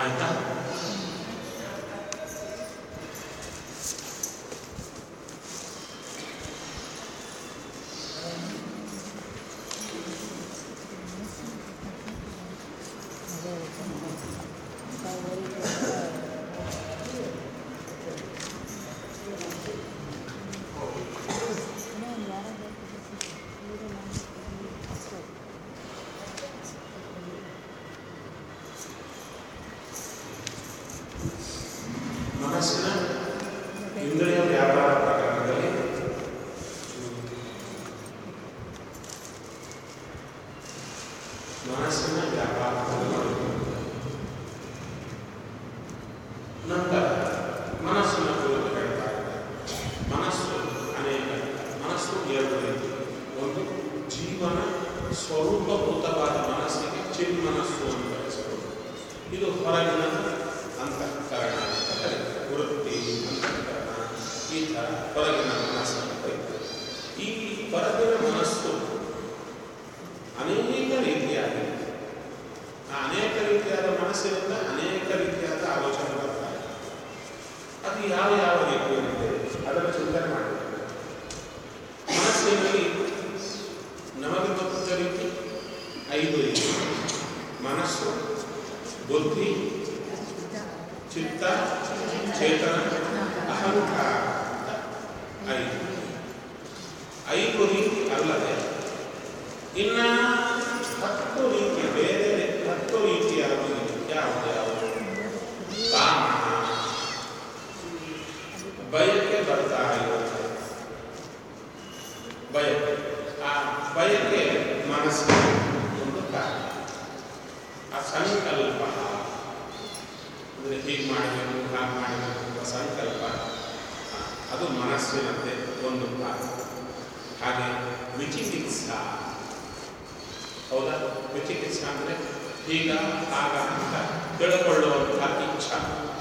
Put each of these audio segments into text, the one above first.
ಆಯ್ತಾ ಮನಸ್ಸಿನ ಇಂದ್ರಿಯ ವ್ಯಾಪಾರ ಪ್ರಕರಣದಲ್ಲಿ ಮನಸ್ಸಿನ ವ್ಯಾಪಾರ ನಂತರ ಮನಸ್ಸಿನ ಕುರಿತು ಹೇಳ್ತಾ ಇದ್ದಾರೆ ಮನಸ್ಸು ಅನೇಕ ಮನಸ್ಸು ಎರಡು ರೀತಿ ಒಂದು ಜೀವನ ಸ್ವರೂಪಭೂತವಾದ ಮನಸ್ಸಿಗೆ ಚಿನ್ಮನಸ್ಸು ಅಂತ ಹೆಸರು ಇದು ಹೊರಗಿನ ಅಂತಃಕರಣ ಅಂತ ಕರೀತಾರೆ ವೃತ್ತಿ ಅಂತಃಕರಣ ಈ ಥರ ಹೊರಗಿನ ಮನಸ್ಸನ್ನು ಕರೀತಾರೆ ಈ ಹೊರಗಿನ ಮನಸ್ಸು ಅನೇಕ ರೀತಿಯಾಗಿದೆ ಆ ಅನೇಕ ರೀತಿಯಾದ ಮನಸ್ಸಿನಿಂದ ಅನೇಕ ರೀತಿಯಾದ ಆಲೋಚನೆ ಬರ್ತಾರೆ ಅದು ಯಾವ ಯಾವ ರೀತಿಯಲ್ಲಿದೆ ಅದನ್ನು ಚಿಂತನೆ ಮಾಡಬೇಕು ಮನಸ್ಸಿನಲ್ಲಿ ನಮಗೆ ಗೊತ್ತಿದ್ದ ರೀತಿ ಐದು ರೀತಿ ಮನಸ್ಸು ಬುದ್ಧಿ ಚಿತ್ತ ಚೇತನ ಅಹಂಕಾರ ಅಂತ ಐದು ಐದು ರೀತಿ ಅಲ್ಲದೆ ಇನ್ನ ಹತ್ತು ರೀತಿ ಬೇರೆ ಹತ್ತು ರೀತಿಯಾದ ಯಾವುದು ಯಾವುದು ಕಾಮ ಬಯಕೆ ಬರ್ತಾ ಇರುತ್ತೆ ಬಯಕೆ ಆ ಬಯಕೆ ಮನಸ್ಸಿನ ಒಂದು ಕಾರಣ ಆ ಸಂಕಲ್ಪ ಅಂದರೆ ಹೀಗೆ ಮಾಡಬೇಕು ಹಾಗೆ ಮಾಡಬೇಕು ಅಂತ ಸಂಕಲ್ಪ ಆ, ಅದು ಮನಸ್ಸಿನಂತೆ ಒಂದು ಭಾಗ ಹಾಗೆ ವಿಚಿಕಿತ್ಸಾ ಹೌದಾ ವಿಚಿಕಿತ್ಸಾ ಅಂದರೆ ಈಗ ಆಗ ಅಂತ ತಿಳ್ಕೊಳ್ಳುವಂಥ ಇಚ್ಛಾ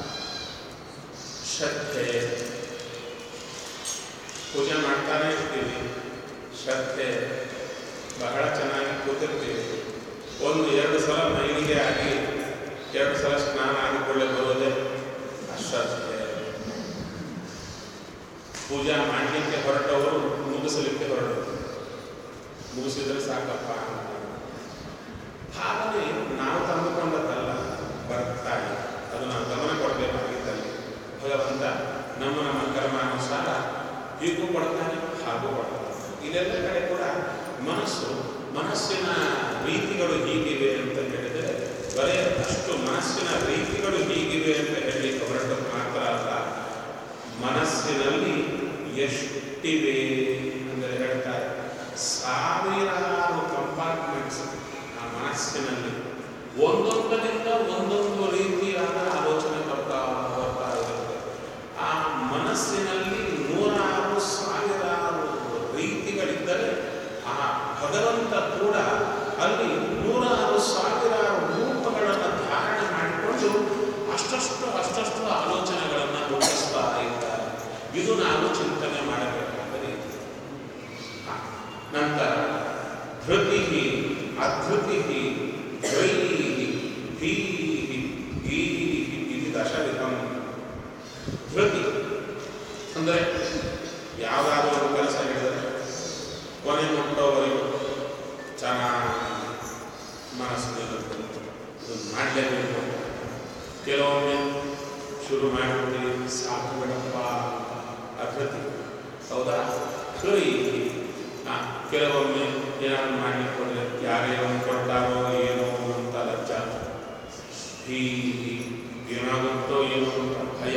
ಶ್ರದ್ಧೆ ಪೂಜೆ ಮಾಡ್ತಾನೆ ಇರ್ತೀವಿ ಶ್ರದ್ಧೆ ಬಹಳ ಚೆನ್ನಾಗಿ ಕೂತಿರ್ತೀವಿ ಒಂದು ಎರಡು ಸಲ ಮೈಲಿಗೆ ಆಗಿ ಎರಡು ಸಲ ಸ್ನಾನ ಆಗಿಕೊಳ್ಳೆ ಬರೋದೇ ಅಶ್ರದ್ಧೆ ಪೂಜಾ ಮಾಡಲಿಕ್ಕೆ ಹೊರಟವರು ಮುಗಿಸಲಿಕ್ಕೆ ಹೊರಟರು ಮುಗಿಸಿದ್ರೆ ಸಾಕಪ್ಪ ಅಂತ ಹಾಗೆ ನಾವು ತಂದುಕೊಂಡದ್ದಲ್ಲ ಬರ್ತಾ ಇದೆ ಅದು ನಾವು ಗಮನ ಕೊಡಬೇಕಾಗಿದ್ದಲ್ಲಿ ಭಗವಂತ ನಮ್ಮ ನಮ್ಮ ಕರ್ಮಾನುಸಾರ ಹೀಗೂ ಕೊಡ್ತಾನೆ ಹಾಗೂ ಕೊಡ್ತಾನೆ ಇದೆಲ್ಲ ಕಡೆ ಕೂಡ ಮನಸ್ಸು ಮನಸ್ಸಿನ ರೀತಿಗಳು ಹೀಗಿವೆ ಅಂತ ಹೇಳಿದರೆ ಬರೇ ಅಷ್ಟು ಮನಸ್ಸಿನ ರೀತಿಗಳು ಹೀಗಿವೆ ಅಂತ ಹೇಳಲಿಕ್ಕೆ ಹೊರಟದ್ದು ಮಾತ್ರ ಅಲ್ಲ ಮನಸ್ಸಿನಲ್ಲಿ ಎಷ್ಟಿವೆ ಅಂದರೆ ಹೇಳ್ತಾರೆ ಸಾವಿರಾರು ಕಂಪಾರ್ಟ್ಮೆಂಟ್ಸ್ ಆ ಮನಸ್ಸಿನಲ್ಲಿ ಒಂದೊಂದರಿಂದ ಒಂದೊಂದು ರೀತಿಯಾದ ಆಲೋಚನೆ ಬರ್ತಾ ಬರ್ತಾ ಇರುತ್ತೆ ಆ ಮನಸ್ಸಿನಲ್ಲಿ ನೂರಾರು ಸಾವಿರಾರು ರೀತಿಗಳಿದ್ದರೆ ಆ ಭಗವಂತ ಕೂಡ ಅಲ್ಲಿ ನೂರಾರು ಸಾವಿರಾರು ರೂಪಗಳನ್ನು ಧಾರಣೆ ಮಾಡಿಕೊಂಡು ಅಷ್ಟಷ್ಟು ಅಷ್ಟಷ್ಟು ಆಲೋಚನೆಗಳನ್ನು ಹುಟ್ಟಿಸ್ತಾ ಇದ್ದಾರೆ ಇದು ನಾವು ಚಿಂತನೆ ಮಾಡಬೇಕಾದ ರೀತಿ ಹ. ನಂತರ ಧೃತಿ ಅಧೃತಿ ಧ್ರೈ ಧೀ ಗೀ ಇದು ದಶವಿಧಂ ಧೃತಿ ಅಂದರೆ ಯಾವುದಾದ್ರೂ ಒಂದು ಕೆಲಸ ಹಿಡಿದರೆ ಕೊನೆ ಮುಟ್ಟೋವರೆಗೂ ಚೆನ್ನಾಗಿ ಮನಸ್ಸಿನಲ್ಲಿ ಇದು ಮಾಡಲೇಬೇಕು ಅಂತ. ಕೆಲವೊಮ್ಮೆ ಶುರು ಮಾಡಿಬಿಟ್ಟು ಸಾಕು ಬಿಡಪ್ಪ ಅಧೃತಿ ಹೌದಾ ಸರಿ ಆ, ಕೆಲವೊಮ್ಮೆ ಏನಾದ್ರು ಮಾಡಲಿಕ್ಕೆ ಹೋದರೆ ಯಾರೇನೋ ಕೊಡ್ತಾರೋ ಏನೋ ಅಂತ ಲಜ್ಜ ಈ ಏನಾಗುತ್ತೋ ಏನೋ ಅಂತ ಭಯ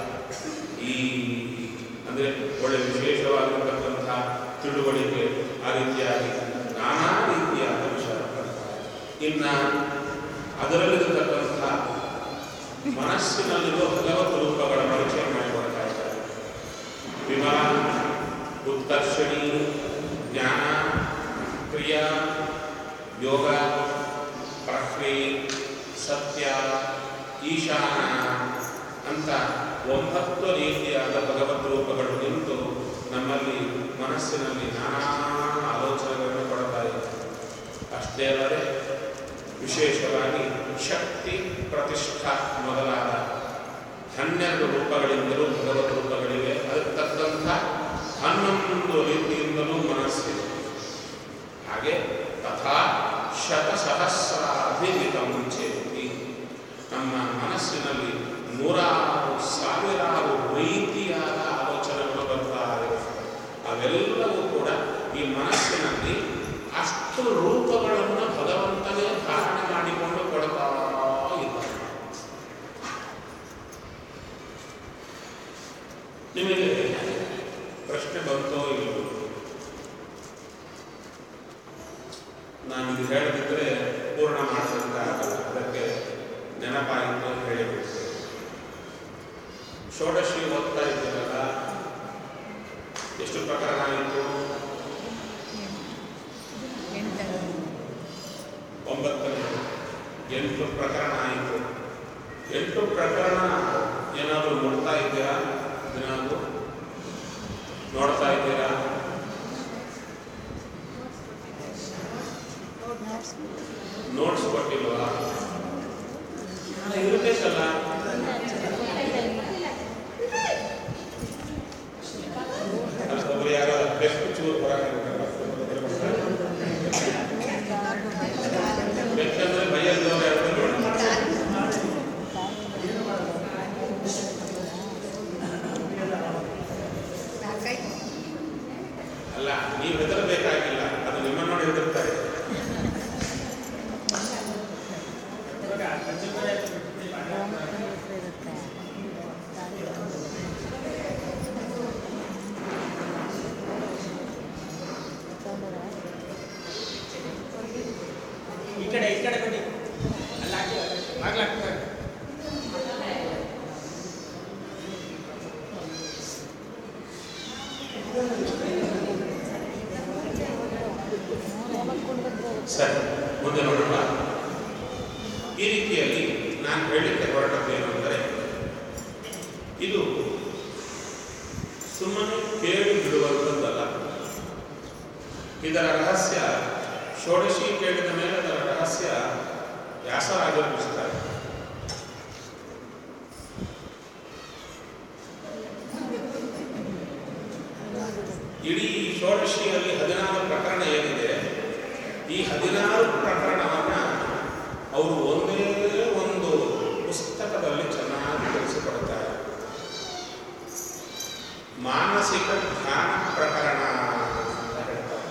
ಈ ಅಂದರೆ ಒಳ್ಳೆ ವಿಶೇಷವಾಗಿರ್ತಕ್ಕಂಥ ತಿಳುವಳಿಕೆ ಆ ರೀತಿಯಾಗಿ ನಾನಾ ರೀತಿಯಾದ ವಿಚಾರ ಬರ್ತಾರೆ ಇನ್ನು ಅದರಲ್ಲಿರತಕ್ಕಂಥ ಮನಸ್ಸಿನಲ್ಲಿರುವ ಭಗವತ್ ರೂಪಗಳ ಪರಿಚಯ ಮಾಡಿಕೊಡ್ತಾ ಇದ್ದಾರೆ ವಿಮಲ ಉತ್ಕರ್ಷಣಿ ಜ್ಞಾನ ಕ್ರಿಯಾ ಯೋಗ ಪ್ರಕ್ರಿಯೆ ಸತ್ಯ ಈಶಾನ ಅಂತ ಒಂಬತ್ತು ರೀತಿಯಾದ ಭಗವತ್ ರೂಪಗಳು ನಿಂತು ನಮ್ಮಲ್ಲಿ ಮನಸ್ಸಿನಲ್ಲಿ ನಾನಾ ಆಲೋಚನೆಗಳನ್ನು ಕೊಡ್ತಾ ಇದೆ ಅಷ್ಟೇ ಅಲ್ಲದೆ ವಿಶೇಷವಾಗಿ ಶಕ್ತಿ ಪ್ರತಿಷ್ಠಾ ಮೊದಲಾದ ಹನ್ನೆರಡು ರೂಪಗಳಿಂದಲೂ ಭಗವತ್ ರೂಪಗಳಿವೆ ಅದಕ್ಕೆ ತಕ್ಕಂಥ ಹನ್ನೊಂದು ರೀತಿಯಿಂದಲೂ ಮನಸ್ಸಿದೆ ಹಾಗೆ ತಥಾ ಶತಸಹಸ್ರಾಭಿಹಿತ ಮುಂಚೆತಿ ನಮ್ಮ ಮನಸ್ಸಿನಲ್ಲಿ ನೂರಾರು ಸಾವಿರಾರು ರೀತಿಯಾದ ಆಲೋಚನೆಗಳು ಬರ್ತಾ ಇವೆ ಅವೆಲ್ಲವೂ ಕೂಡ ಈ ಮನಸ್ಸಿನಲ್ಲಿ ಅಷ್ಟು ರೂಪಗಳನ್ನು ಭಗವಂತನೇ ಧಾರಣೆ ಮಾಡಿಕೊಂಡು ಕೊಡ್ತಾ ಇದ್ದಾನೆ ನಿಮಗೆ ಪ್ರಶ್ನೆ ಬಂತೋ ಇಲ್ಲವೋ ನಾನು ಇದು ಹೇಳದಿದ್ದರೆ ಪೂರ್ಣ ಮಾಡಿದಂತ ಆಗಲ್ಲ ಅದಕ್ಕೆ ನೆನಪಾಯಿತು ಅಂತ ಹೇಳಿಬಿಡ್ತೇನೆ ಷೋಡಶಿ ಓದ್ತಾ ಇದ್ದೀರಲ್ಲ ಎಷ್ಟು ಪ್ರಕರಣ ಆಯಿತು ಒಂಬತ್ತನೇ ಎಂಟು ಪ್ರಕರಣ ಆಯಿತು ಎಂಟು ಪ್ರಕರಣ ಏನಾದರೂ ನೋಡ್ತಾ ಇದ್ದೀರಾ ಏನಾದರೂ ನೋಡ್ತಾ ಇದ್ದೀರಾ ನೋಟ್ಸ್ ಕೊಟ್ಟಿಲ್ವಾ ಅಲ್ಲ, ಇರ್ಬೇಕಲ್ಲ ಅಲ್ಲ, ಒಬ್ರು ಯಾರೋ ಬೆಸ್ಟ್ ಚೂರು ಬೆಕ್ಕಂದ್ರೆ ಭಯದವ್ರು ಯಾರು ನೋಡಿ ಅಲ್ಲ ನೀವು ಹೆದರಬೇಕಾಗಿಲ್ಲ ಅದು ನಿಮ್ಮ ನೋಡಿ ಹೆದರ್ತಾರೆ ಈ ಕಡೆ ಈ ಕಡೆ ಬನ್ನಿ ಅಲ್ಲಿ ಹಾಕಿ ಆಗ್ಲಾಗ್ತದೆ ಸರಿ ಮುಂದೆ ನೋಡೋಣ ಈ ರೀತಿಯಲ್ಲಿ ನಾನು ಹೇಳಲಿಕ್ಕೆ ಹೊರಟದ್ದೇನು ಅಂದರೆ ಇದು ಸುಮ್ಮನೆ ಕೇಳಿ ಬಿಡುವಂಥದ್ದಲ್ಲ ಇದರ ರಹಸ್ಯ ಷೋಡಶಿ ಕೇಳಿದ ಮೇಲೆ ಅದರ ರಹಸ್ಯ ವ್ಯಾಸರಾಜರು ತಿಳಿಸ್ತಾರೆ ಇಡೀ ಷೋಡಶಿಯಲ್ಲಿ ಹದಿನಾರು ಪ್ರಕರಣ ಏನಿದೆ ಈ ಹದಿನಾರು ಪ್ರಕರಣವನ್ನ ಅವರು ಒಂದೇ ಒಂದು ಪುಸ್ತಕದಲ್ಲಿ ಚೆನ್ನಾಗಿ ತಿಳಿಸಿಕೊಡ್ತಾರೆ ಮಾನಸಿಕ ಧ್ಯಾನ ಪ್ರಕರಣ ಅಂತ ಹೇಳ್ತಾರೆ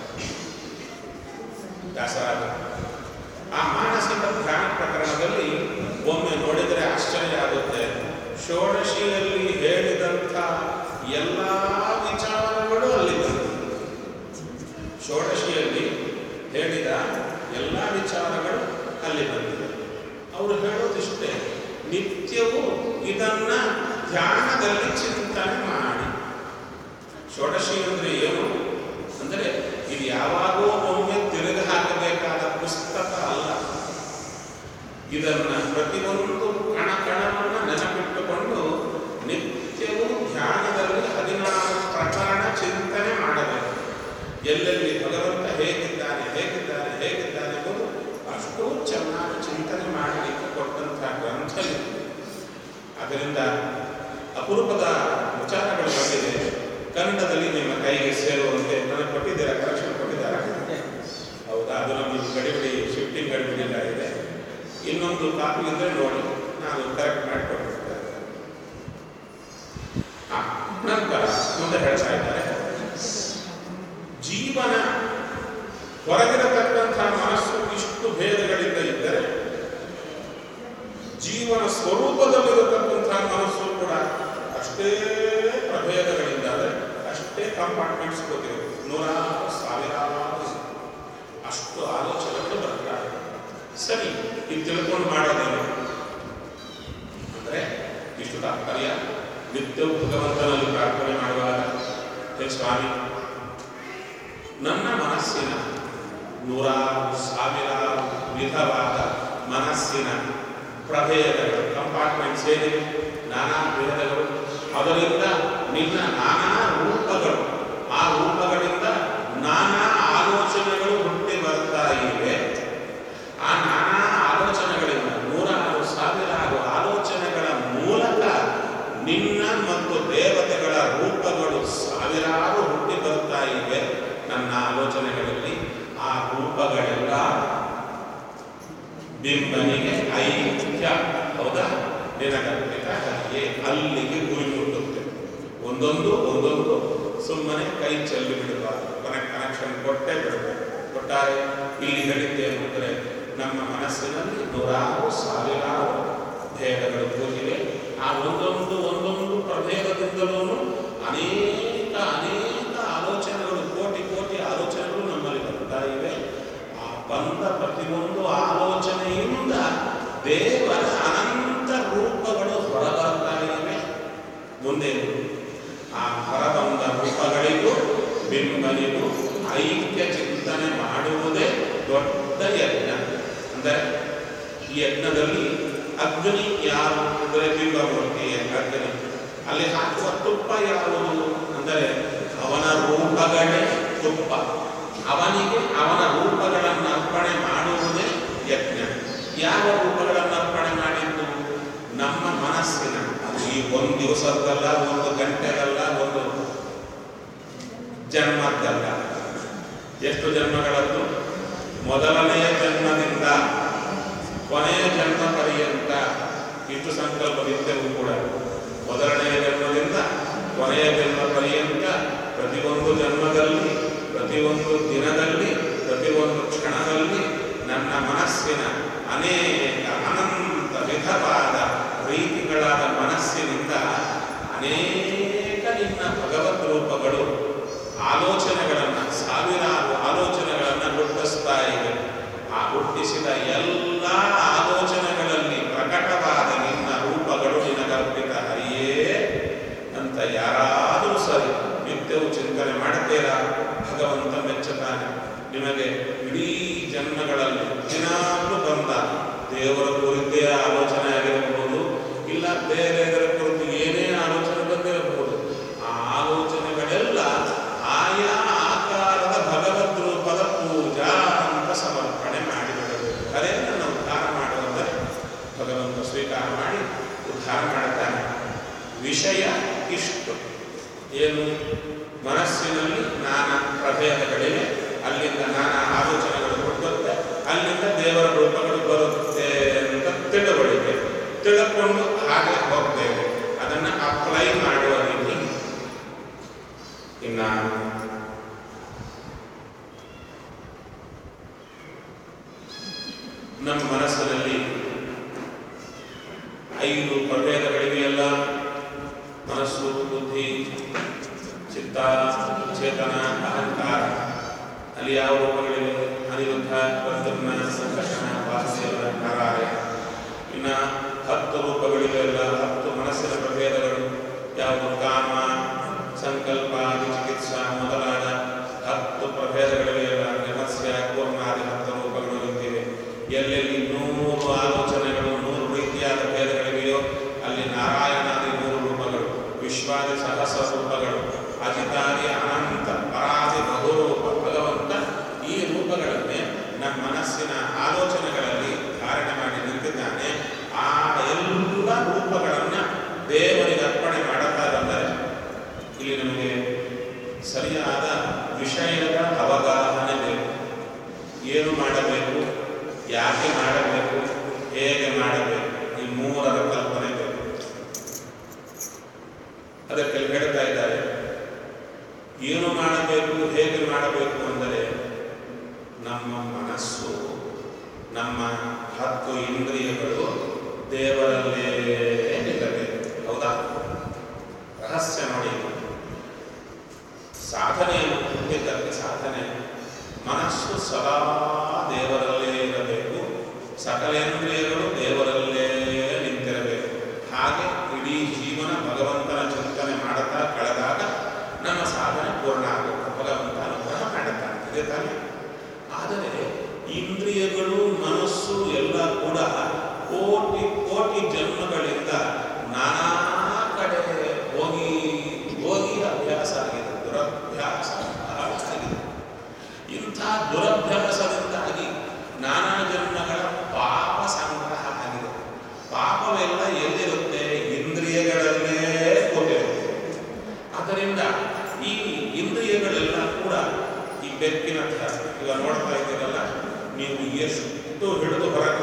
ದಾಸರಾಜ ಆ ಮಾನಸಿಕ ಧ್ಯಾನ ಪ್ರಕರಣದಲ್ಲಿ ಒಮ್ಮೆ ನೋಡಿದರೆ ಆಶ್ಚರ್ಯ ಆಗುತ್ತೆ ಷೋಡಶಿಯಲ್ಲಿ ಹೇಳಿದಂಥ ಎಲ್ಲ ವಿಚಾರಗಳು ಅಲ್ಲಿ ಬಂದಿವೆ ಷೋಡಶಿಯಲ್ಲಿ ಹೇಳಿದ ಎಲ್ಲ ವಿಚಾರಗಳು ಅಲ್ಲಿ ಬಂದಿವೆ ಅವರು ಹೇಳೋದಿಷ್ಟೇ ನಿತ್ಯವೂ ಇದನ್ನ ಧ್ಯಾನದಲ್ಲಿ ಚಿಂತನೆ ಮಾಡಿ ಷೋಡಶಿ ಅಂದ್ರೆ ಏನು ಅಂದರೆ ಇದು ಯಾವಾಗೋ ಒಮ್ಮೆ ತಿರುಗಿ ಹಾಕಬೇಕಾದ ಪುಸ್ತಕ ಅಲ್ಲ ಇದನ್ನ ಪ್ರತಿಯೊಂದು ಕಣ ಕಣವನ್ನು ನೆನಪಿಟ್ಟುಕೊಂಡು ನಿತ್ಯವೂ ಧ್ಯಾನದಲ್ಲಿ ಹದಿನಾರು ಪ್ರಕರಣ ಚಿಂತನೆ ಮಾಡಬೇಕು ಎಲ್ಲೆಲ್ಲಿ ಭಗವಂತ ಹೇಗಿದ್ದಾನೆ ಹೇಗಿದ್ದಾನೆ ಹೇಗಿದ್ದಾನೆ ಎಂಬುದು ಅಷ್ಟು ಚೆನ್ನಾಗಿ ಚಿಂತನೆ ಮಾಡಲಿಕ್ಕೆ ಕೊಟ್ಟಂತಹ ಗ್ರಂಥ ಇದು ಅದರಿಂದ ಅಪರೂಪದ ವಿಚಾರಗಳು ಬಂದಿದೆ ಕನ್ನಡದಲ್ಲಿ ನಿಮ್ಮ ಕೈಗೆ ಸೇರುವಂತೆ ನನಗೆ ಕೊಟ್ಟಿದ್ದೀರಾ ಕರೆಕ್ಷನ್ ಕೊಟ್ಟಿದ್ದಾರಾ ಹೌದಾ ಅದು ನಮ್ಮದು ಗಡಿಬಿಡಿ ಶಿಫ್ಟಿಂಗ್ ಗಡಿಬಿಡಿಲ್ಲ ಇದೆ ಇನ್ನೊಂದು ಕಾಪಿ ಇದ್ರೆ ನೋಡಿ ನಾನು ಕರೆಕ್ಟ್ ಮಾಡಿ ಕೊಟ್ಟಿರ್ತೇನೆ ಆ, ನಂತರ ಮುಂದೆ ಹೇಳ್ತಾ ಇದ್ದಾರೆ ಜೀವನ ಹೊರಗಿರತಕ್ಕಂಥ ಮನಸ್ಸು ಇಷ್ಟು ಭೇದಗಳಿಂದ ಇದ್ದರೆ ಜೀವನ ಸ್ವರೂಪದಲ್ಲಿರತಕ್ಕಂಥ ಮನಸ್ಸು ಕೂಡ ಅಷ್ಟೇ ಪ್ರಭೇದಗಳಿಂದಾದರೆ ಅಷ್ಟೇ ಕಂಪಾರ್ಟ್ಮೆಂಟ್ಸ್ ಗೊತ್ತಿರುತ್ತೆ ನೂರಾರು ಸಾವಿರಾರು ಅಷ್ಟು ಆಲೋಚನೆಗಳು ಬರ್ತಾರೆ ಸರಿ ಇದು ತಿಳ್ಕೊಂಡು ಮಾಡೋದೇನು ಅಂದರೆ ಇಷ್ಟು ತಾತ್ಪರ್ಯ ನಿತ್ಯವೂ ಭಗವಂತನಲ್ಲಿ ಪ್ರಾರ್ಥನೆ ಮಾಡುವಾಗ ಹೇ ಸ್ವಾಮಿ ನನ್ನ ಮನಸ್ಸಿನ ನೂರಾರು ಸಾವಿರಾರು ವಿಧವಾದ ಮನಸ್ಸಿನ ಪ್ರಭೇದಗಳು ಕಂಪಾರ್ಟ್ಮೆಂಟ್ಸ್ ಏನಿವೆ ನಾನಾ ಭೇದಗಳು ಅದರಿಂದ ನಿನ್ನ ನಾನಾ ರೂಪಗಳು ಆ ರೂಪಗಳಿಂದ ನಾನಾ ಆಲೋಚನೆಗಳು ಹುಟ್ಟಿ ಬರ್ತಾ ಇವೆ ಆ ನಾನಾ ಬಿಂಬನಿಗೆ ಐಕ್ಯ ಹೌದಾ ನಿನಗರ್ಪಿತ ಹರಿಯೇ ಅಲ್ಲಿಗೆ ಗುರಿ ಮುಟ್ಟುತ್ತೆ ಒಂದೊಂದು ಒಂದೊಂದು ಸುಮ್ಮನೆ ಕೈ ಚೆಲ್ಲಿ ಬಿಡಬಾರ್ದು ಕೊನೆ ಕನೆಕ್ಷನ್ ಕೊಟ್ಟೇ ಬಿಡಬೇಕು ಒಟ್ಟಾರೆ ಇಲ್ಲಿ ಹೇಳಿದ್ದೇನು ಅಂದರೆ ನಮ್ಮ ಮನಸ್ಸಿನಲ್ಲಿ ನೂರಾರು ಸಾವಿರಾರು ಭೇದಗಳು ಕೂತಿವೆ ಆ ಒಂದೊಂದು ಒಂದೊಂದು ಪ್ರಭೇದದಿಂದಲೂ ಅನೇಕ ಅನೇಕ ಆಲೋಚನೆಗಳು ಕೋಟಿ ಕೋಟಿ ಆಲೋಚನೆಗಳು ನಮ್ಮಲ್ಲಿ ಬರ್ತಾ ಇವೆ ಆ ಬಂದ ಪ್ರತಿಯೊಂದು ಆಲೋಚನೆಯಿಂದ ದೇವರ ಅನಂತ ರೂಪಗಳು ಹೊರಬರ್ತಾ ಇವೆ ಮುಂದೆ ಆ ಹೊರಬಂದ ರೂಪಗಳಿಗೂ ಬಿಂಬನಿಗೂ ಐಕ್ಯ ಚಿಂತನೆ ಮಾಡುವುದೇ ದೊಡ್ಡ ಯಜ್ಞ ಅಂದರೆ ಈ ಯಜ್ಞದಲ್ಲಿ ಅಗ್ನಿ ಯಾರು ಅಂದರೆ ಬಿಂಬಮೂರ್ತಿ ಅಗ್ನಿ ಅಲ್ಲಿ ಹಾಕುವ ತುಪ್ಪ ಯಾವುದು ಅಂದರೆ ಅವನ ರೂಪಗಳೇ ತುಪ್ಪ ಅವನಿಗೆ ಅವನ ರೂಪಗಳನ್ನು ಅರ್ಪಣೆ ಮಾಡುವುದೇ ಯಜ್ಞ ಯಾವ ರೂಪಗಳನ್ನು ಅರ್ಪಣೆ ಮಾಡಿದ್ದು ನಮ್ಮ ಮನಸ್ಸಿನ ಅದು ಈ ಒಂದು ದಿವಸದ್ದಲ್ಲ ಒಂದು ಗಂಟೆಗಲ್ಲ ಒಂದು ಜನ್ಮದ್ದಲ್ಲ ಎಷ್ಟು ಜನ್ಮಗಳದ್ದು ಮೊದಲನೆಯ ಜನ್ಮದಿಂದ ಕೊನೆಯ ಜನ್ಮ ಪರ್ಯಂತ ಇಷ್ಟು ಸಂಕಲ್ಪವಿದ್ದೆವು ಕೂಡ ಮೊದಲನೆಯ ಜನ್ಮದಿಂದ ಕೊನೆಯ ಜನ್ಮ ಪರ್ಯಂತ ಪ್ರತಿಯೊಂದು ಜನ್ಮದಲ್ಲಿ ಪ್ರತಿಯೊಂದು ದಿನದಲ್ಲಿ ಪ್ರತಿಯೊಂದು ಕ್ಷಣದಲ್ಲಿ ನನ್ನ ಮನಸ್ಸಿನ ಅನೇಕ ಅನಂತ ವಿಧವಾದ ರೀತಿಗಳಾದ ಮನಸ್ಸಿನಿಂದ ಅನೇಕ ನಿನ್ನ ಭಗವದ್ ರೂಪಗಳು ಆಲೋಚನೆಗಳನ್ನು ಸಾವಿರಾರು ಆಲೋಚನೆಗಳನ್ನು ಹುಟ್ಟಿಸ್ತಾ ಇವೆ ಆ ಹುಟ್ಟಿಸಿದ ಎಲ್ಲ ಆಲೋಚನೆಗಳಲ್ಲಿ ಪ್ರಕಟವಾದ ನಿನ್ನ ರೂಪಗಳು ನಿನಗರ್ಪಿತ ಹರಿಯೇ ಅಂತ ಯಾರಾದರೂ ಸರಿ ನಿತ್ಯವೂ ಚಿಂತನೆ ಮಾಡ್ತೀರಾ ಭಗವಂತ ಮೆಚ್ಚುತ್ತಾನೆ ನಿಮಗೆ ಇಡೀ ಜನ್ಮಗಳಲ್ಲಿ ದಿನಾಲೂ ಬಂದ ದೇವರ ಕುರಿತೇ ಆಲೋಚನೆ ಆಗಿರಬಹುದು ಇಲ್ಲ ಬೇರೆ ಇದರ ಕುರಿತು ಏನೇ ಆಲೋಚನೆ ಬಂದಿರಬಹುದು ಆ ಆಲೋಚನೆಗಳೆಲ್ಲ ಆಯಾ ಆಕಾರದ ಭಗವದ್ ರೂಪದ ಪೂಜಾ ಅಂತ ಸಮರ್ಪಣೆ ಮಾಡಿಬಿಡಬೇಕು ಅದೇ ನನ್ನ ಉದ್ಧಾರ ಮಾಡುವಂದರೆ ಭಗವಂತ ಸ್ವೀಕಾರ ಮಾಡಿ ಉದ್ಧಾರ ಮಾಡುತ್ತಾನೆ ವಿಷಯ ಇಷ್ಟು ಏನು ಮನಸ್ಸಿನಲ್ಲಿ ನಾನಾ ಪ್ರಭೇದಗಳಿವೆ ಅಲ್ಲಿಂದ ನಾನಾ ಆಲೋಚನೆಗಳು ಹುಟ್ಟುತ್ತೆ ಅಲ್ಲಿಂದ ದೇವರ ರೂಪಗಳು ಬರುತ್ತೆ ಅಂತ ತಿಳುವಳಿಕೆ ತಿಳ್ಕೊಂಡು ಹಾಗೆ ಹೋಗ್ತೇವೆ ಅದನ್ನು ಅಪ್ಲೈ ಮಾಡುವ ರೀತಿ ಇನ್ನ ನಮ್ಮ ಮನಸ್ಸಿನಲ್ಲಿ ಐದು ಪ್ರಭೇದಗಳಿವೆಯಲ್ಲ ಮನಸ್ಸು ಬುದ್ಧಿ ಚಿತ್ತ ಚೇತನ ಅಹಂಕಾರ ಅಲ್ಲಿ ಯಾವ ರೂಪಗಳಿವೆ ಅನಿರುದ್ಧ ಪ್ರದ್ಯುಮ್ನ ಸಂಕರ್ಷಣ ವಾಸುದೇವ ನಾರಾಯಣ ಇನ್ನ ಹತ್ತು ರೂಪಗಳಿವೆ ಅಲ್ಲ ಹತ್ತು ಮನಸ್ಸಿನ ಪ್ರಭೇದಗಳು ಯಾವುದು ಕಾಮ ಸಂಕಲ್ಪ ವಿಚಿಕಿತ್ಸಾ ಮೊದಲಾದ ಹತ್ತು ಪ್ರಭೇದಗಳಿವೆ ಅಲ್ಲ ರಹಸ್ಯ ಕೂರ್ಮಾದಿ ಹತ್ತು ರೂಪಗಳು ಇರುತ್ತಿವೆ ಎಲ್ಲೆಲ್ಲಿ ನೂರು ಆಲೋಚನೆಗಳು ನೂರು ರೀತಿಯಾದ ಭೇದಗಳಿವೆಯೋ ಅಲ್ಲಿ ನಾರಾಯಣಾದಿ ನೂರು ರೂಪಗಳು ವಿಶ್ವಾದಿ ಸಹಸ್ರ ರೂಪಗಳು ಅಜಿತಾದಿ ಅನಂತ ಪರಾದಿ ಬಹುರೂಪ ಭಗವಂತ ಈ ರೂಪಗಳನ್ನೇ ನಮ್ಮ ಮನಸ್ಸಿನ ಆಲೋಚನೆಗಳಲ್ಲಿ ಧಾರಣೆ ಮಾಡಿ ನಿಂತಿದ್ದಾನೆ ಆ ಎಲ್ಲ ರೂಪಗಳನ್ನು ದೇವರಿಗೆ ಅರ್ಪಣೆ ಮಾಡುತ್ತಾ ಬಂದರೆ ಇಲ್ಲಿ ನಮಗೆ ಸರಿಯಾದ ವಿಷಯದ ಅವಗಾಹನೆ ಬೇಕು ಏನು ಮಾಡಬೇಕು ಯಾಕೆ ಮಾಡಬೇಕು ಹೇಗೆ ಮಾಡಬೇಕು ಈ ಮೂರರ ಕಲ್ಪನೆ ಬೇಕು ಅದಕ್ಕೆ ಹೇಳ್ತಾ ಇದ್ದಾರೆ ಏನು ಮಾಡಬೇಕು ಹೇಗೆ ಮಾಡಬೇಕು ಅಂದರೆ ನಮ್ಮ ಮನಸ್ಸು ನಮ್ಮ ಹತ್ತು ಇಂದ್ರಿಯಗಳು ದೇವರಲ್ಲೇ ನಿಲ್ಲಬೇಕು ಹೌದಾ ರಹಸ್ಯ ನೋಡಿ ಸಾಧನೆಯನ್ನು ಹುಟ್ಟಿದ್ದಕ್ಕೆ ಸಾಧನೆ ಮನಸ್ಸು ಸದಾ ದೇವರಲ್ಲೇ ಇರಬೇಕು ಸಕಲೇಂದ್ರಿಯಗಳು ದೇವರಲ್ಲೇ ನಿಂತಿರಬೇಕು ಹಾಗೆ ಇಡೀ ಜೀವನ ಭಗವಂತನ ಚಿಂತನೆ ಮಾಡುತ್ತಾ ಕಳೆದಾಗ ನಮ್ಮ ಸಾಧನೆ ಪೂರ್ಣ ಆಗಬೇಕು ಭಗವಂತ ಅನುಗ್ರಹ ಮಾಡುತ್ತಾನೆ ಇದೇ ತಾನೆ ಆದರೆ ಇಂದ್ರಿಯಗಳು ಮನಸ್ಸು ಎಲ್ಲ ಕೂಡ ಕೋಟಿ ಕೋಟಿ ಜನ್ಮಗಳಿಂದ ನಾನಾ ಕಡೆ ಹೋಗಿ ಹೋಗಿ ಅಭ್ಯಾಸ ಆಗಿದೆ ದುರಭ್ಯಾಸ ಬಹಳ ಆಗಿದೆ ಇಂಥ ದುರಭ್ಯಾಸದಿಂದಾಗಿ ನಾನಾ ಜನ್ಮಗಳ ಪಾಪ ಸಂಗ್ರಹ ಆಗಿದೆ ಪಾಪವೆಲ್ಲ ಎಲ್ಲಿರುತ್ತೆ ಇಂದ್ರಿಯಗಳಲ್ಲೇ ಕೂತಿರುತ್ತೆ ಆದ್ದರಿಂದ ಈ ಇಂದ್ರಿಯಗಳೆಲ್ಲ ಕೂಡ ಈ ಬೆಕ್ಕಿನ ಥರ ಈಗ ನೋಡ್ತಾ ಇದ್ದೀರಲ್ಲ ನೀವು ಎಷ್ಟು ಹಿಡಿದು ಹೊರಗೆ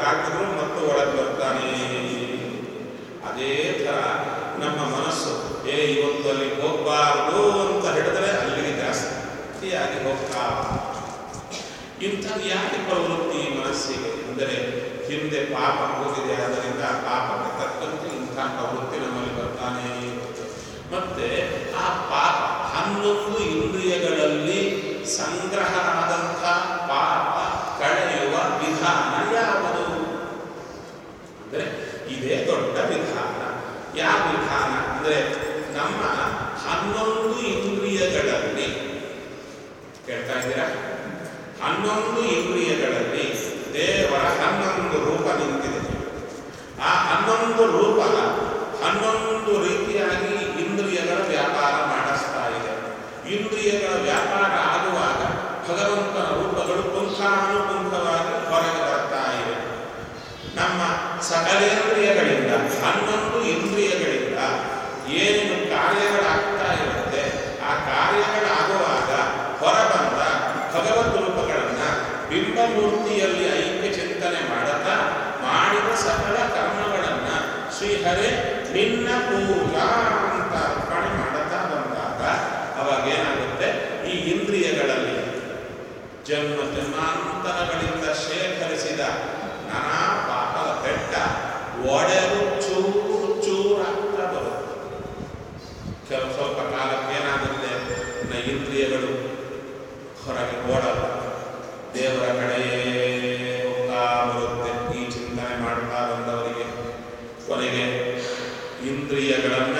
ಹಾಕಿದ್ರು ಮತ್ತು ಒಳಗೆ ಬರ್ತಾನೆ ಅದೇ ಥರ ನಮ್ಮ ಮನಸ್ಸು ಏ ಇವತ್ತು ಅಲ್ಲಿ ಹೋಗಬಾರ್ದು ಅಂತ ಹೇಳಿದ್ರೆ ಅಲ್ಲಿಗೆ ಜಾಸ್ತಿಯಾಗಿ ಹೋಗ್ತಾ ಇಂಥ ಯಾಕೆ ಪ್ರವೃತ್ತಿ ಮನಸ್ಸಿಗೆ ಅಂದರೆ ಹಿಂದೆ ಪಾಪ ಹೋಗಿದೆ ಆದ್ದರಿಂದ ಆ ಪಾಪಕ್ಕೆ ತಕ್ಕಂತೆ ಇಂಥ ಪ್ರವೃತ್ತಿ ನಮ್ಮಲ್ಲಿ ಬರ್ತಾನೆ ಇರುತ್ತೆ. ಮತ್ತೆ ಆ ಪಾಪ ಹನ್ನೊಂದು ಇಂದ್ರಿಯಗಳಲ್ಲಿ ಸಂಗ್ರಹ ಆದಂಥ ಪಾಪ ಕಳೆಯುವ ವಿಧಾನ ಯಾವುದು ಅಂದರೆ ಇದೇ ದೊಡ್ಡ ವಿಧಾನ ಯಾವ ವಿಧಾನ ಅಂದರೆ ನಮ್ಮ ಹನ್ನೊಂದು ಇಂದ್ರಿಯಗಳಲ್ಲಿ ಕೇಳ್ತಾ ಇದ್ದೀರಾ ಹನ್ನೊಂದು ಇಂದ್ರಿಯಗಳಲ್ಲಿ ದೇವರ ಹನ್ನೊಂದು ರೂಪ ನಿಂತಿದೆ ಆ ಹನ್ನೊಂದು ರೂಪ ಹನ್ನೊಂದು ರೀತಿಯಾಗಿ ಇಂದ್ರಿಯಗಳ ವ್ಯಾಪಾರ ಮಾಡಿಸ್ತಾ ಇದೆ ಇಂದ್ರಿಯಗಳ ವ್ಯಾಪಾರ ಆಗುವಾಗ ಭಗವಂತನ ರೂಪಗಳು ಪುಂಖಾನುಪುಂಖವಾಗಿ ಹೊರಗೆ ಬರ್ತಾ ಇವೆ ನಮ್ಮ ಸಕಲೇಂದ್ರಿಯಗಳಿಂದ ಹನ್ನೊಂದು ಇಂದ್ರಿಯಗಳಿಂದ ಏನೇನು ಕಾರ್ಯಗಳಾಗ್ತಾ ಇರುತ್ತೆ ಆ ಕಾರ್ಯಗಳಾಗುವಾಗ ಹೊರಬಂದ ಭಗವದ್ ರೂಪಗಳನ್ನ ಬಿಂಬಮೂರ್ತಿಯಲ್ಲಿ ಐಕ್ಯ ಚಿಂತನೆ ಮಾಡುತ್ತಾ ಮಾಡಿದ ಸಕಲ ಕರ್ಮಗಳನ್ನ ಶ್ರೀಹರೇ ನಿನ್ನ ಪೂಜಾ ಅಂತ ಅರ್ಪಣೆ ಮಾಡುತ್ತಾ ಬಂದಾಗ ಅವಾಗ ಏನಾಗುತ್ತೆ ಈ ಇಂದ್ರಿಯಗಳಲ್ಲಿ ಜನ್ಮ ಜನ್ಮಾಂತರಗಳಿಂದ ಶೇಖರಿಸಿದ ನಾನಾ ಪಾಪದ ಬೆಟ್ಟ ಒಡೆದು ಚೂರು ಚೂರಾಗ್ತಾ ಬರುತ್ತೆ ಕೆಲವು ಸ್ವಲ್ಪ ಕಾಲಕ್ಕೆ ಏನಾಗುತ್ತೆ ನ ಇಂದ್ರಿಯಗಳು ಹೊರಗೆ ಓಡಲ್ಲ ದೇವರ ಕಡೆಯೇ ಹೋಗ್ತಾ ಬರುತ್ತೆ ಈ ಚಿಂತನೆ ಮಾಡ್ತಾ ಬಂದವರಿಗೆ ಕೊನೆಗೆ ಇಂದ್ರಿಯಗಳನ್ನ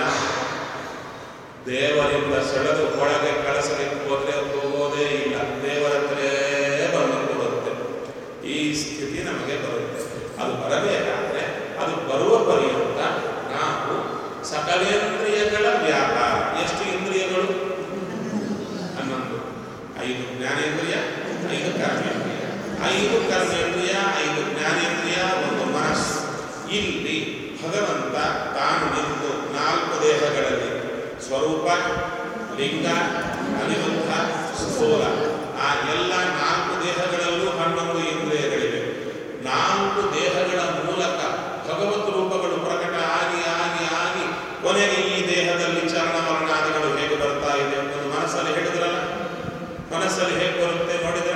ದೇವರಿಂದ ಸೆಳೆದು ಒಳಗೆ ಕಳಿಸಲಿಕ್ಕೆ ಹೋದ್ರೆ ಹೋಗೋದೇ ಇಲ್ಲ ದೇವರ ಹತ್ರೇ ಬಂದು ಬರುತ್ತೆ ಈ ಸ್ಥಿತಿ ನಮಗೆ ಬರುತ್ತೆ ಅದು ಬರಬೇಕಾದ್ರೆ ಅದು ಬರುವ ಪರ್ಯಂತ ನಾವು ಸಕಲೇಂದ್ರಿಯಗಳ ವ್ಯಾಪಾರ ಎಷ್ಟು ಇಂದ್ರಿಯಗಳು ಹನ್ನೊಂದು ಐದು ಜ್ಞಾನೇಂದ್ರಿಯ ಐದು ಕರ್ಮೇಂದ್ರಿಯ ಐದು ಕರ್ಮೇಂದ್ರಿಯ ಐದು ಜ್ಞಾನೇಂದ್ರಿಯ ಒಂದು ಮನಸ್ಸು ಇಲ್ಲಿ ಭಗವಂತ ತಾನು ನಿಂತು ನಾಲ್ಕು ದೇಹಗಳಲ್ಲಿ ಸ್ವರೂಪ ಲಿಂಗ ಅನಿರುದ್ಧ ಸ್ಥೂಲ ಆ ಎಲ್ಲ ನಾಲ್ಕು ದೇಹಗಳಲ್ಲೂ ಹನ್ನೊಂದು ಇಂದ್ರಿಯಗಳಿವೆ ನಾಲ್ಕು ದೇಹಗಳ ಮೂಲಕ ಭಗವತ್ ರೂಪಗಳು ಪ್ರಕಟ ಆಗಿ ಆಗಿ ಆಗಿ ಕೊನೆಗೆ ಈ ದೇಹದಲ್ಲಿ ಚರಣವರ್ಣಾದಿಗಳು ಹೇಗೆ ಬರ್ತಾ ಇದೆ ಒಂದು ಮನಸ್ಸಲ್ಲಿ ಹೇಳಿದ್ರಲ್ಲ ಮನಸ್ಸಲ್ಲಿ ಹೇಗೆ ಬರುತ್ತೆ ನೋಡಿದ್ರ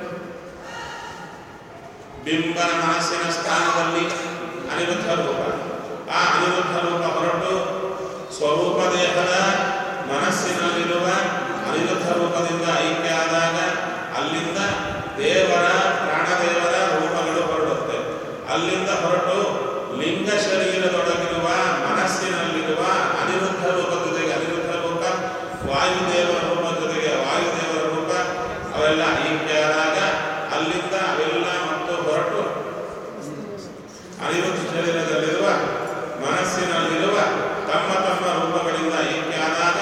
ಬಿಂಬನ ಮನಸ್ಸಿನ ಸ್ಥಾನದಲ್ಲಿ ಅನಿರುದ್ಧ ರೂಪ ಆ ಅನಿರುದ್ಧ ರೂಪ ಹೊರಟು ಸ್ವರೂಪ ದೇಹದ ಮನಸ್ಸಿನಲ್ಲಿರುವ ಅನಿರುದ್ಧ ರೂಪದಿಂದ ಐಕ್ಯ ಆದಾಗ ಅಲ್ಲಿಂದ ದೇವರ ಪ್ರಾಣದೇವರ ರೂಪಗಳು ಹೊರಡುತ್ತೆ ಅಲ್ಲಿಂದ ಹೊರಟು ಲಿಂಗ ಶರೀರದೊಳಗಿರುವ ಮನಸ್ಸಿನಲ್ಲಿರುವ ಅನಿರುದ್ಧ ರೂಪ ಜೊತೆಗೆ ಅನಿರುದ್ಧ ರೂಪ ವಾಯುದೇವರ ರೂಪ ಜೊತೆಗೆ ವಾಯುದೇವರ ರೂಪ ಅವೆಲ್ಲ ಐಕ್ಯ ಆದಾಗ ಅಲ್ಲಿಂದ ಅವೆಲ್ಲ ಮತ್ತು ಹೊರಟು ಅನಿರುದ್ಧ ಶರೀರದಲ್ಲಿರುವ ಮನಸ್ಸಿನಲ್ಲಿರುವ ತಮ್ಮ ತಮ್ಮ ರೂಪಗಳಿಂದ ಐಕ್ಯ ಆದಾಗ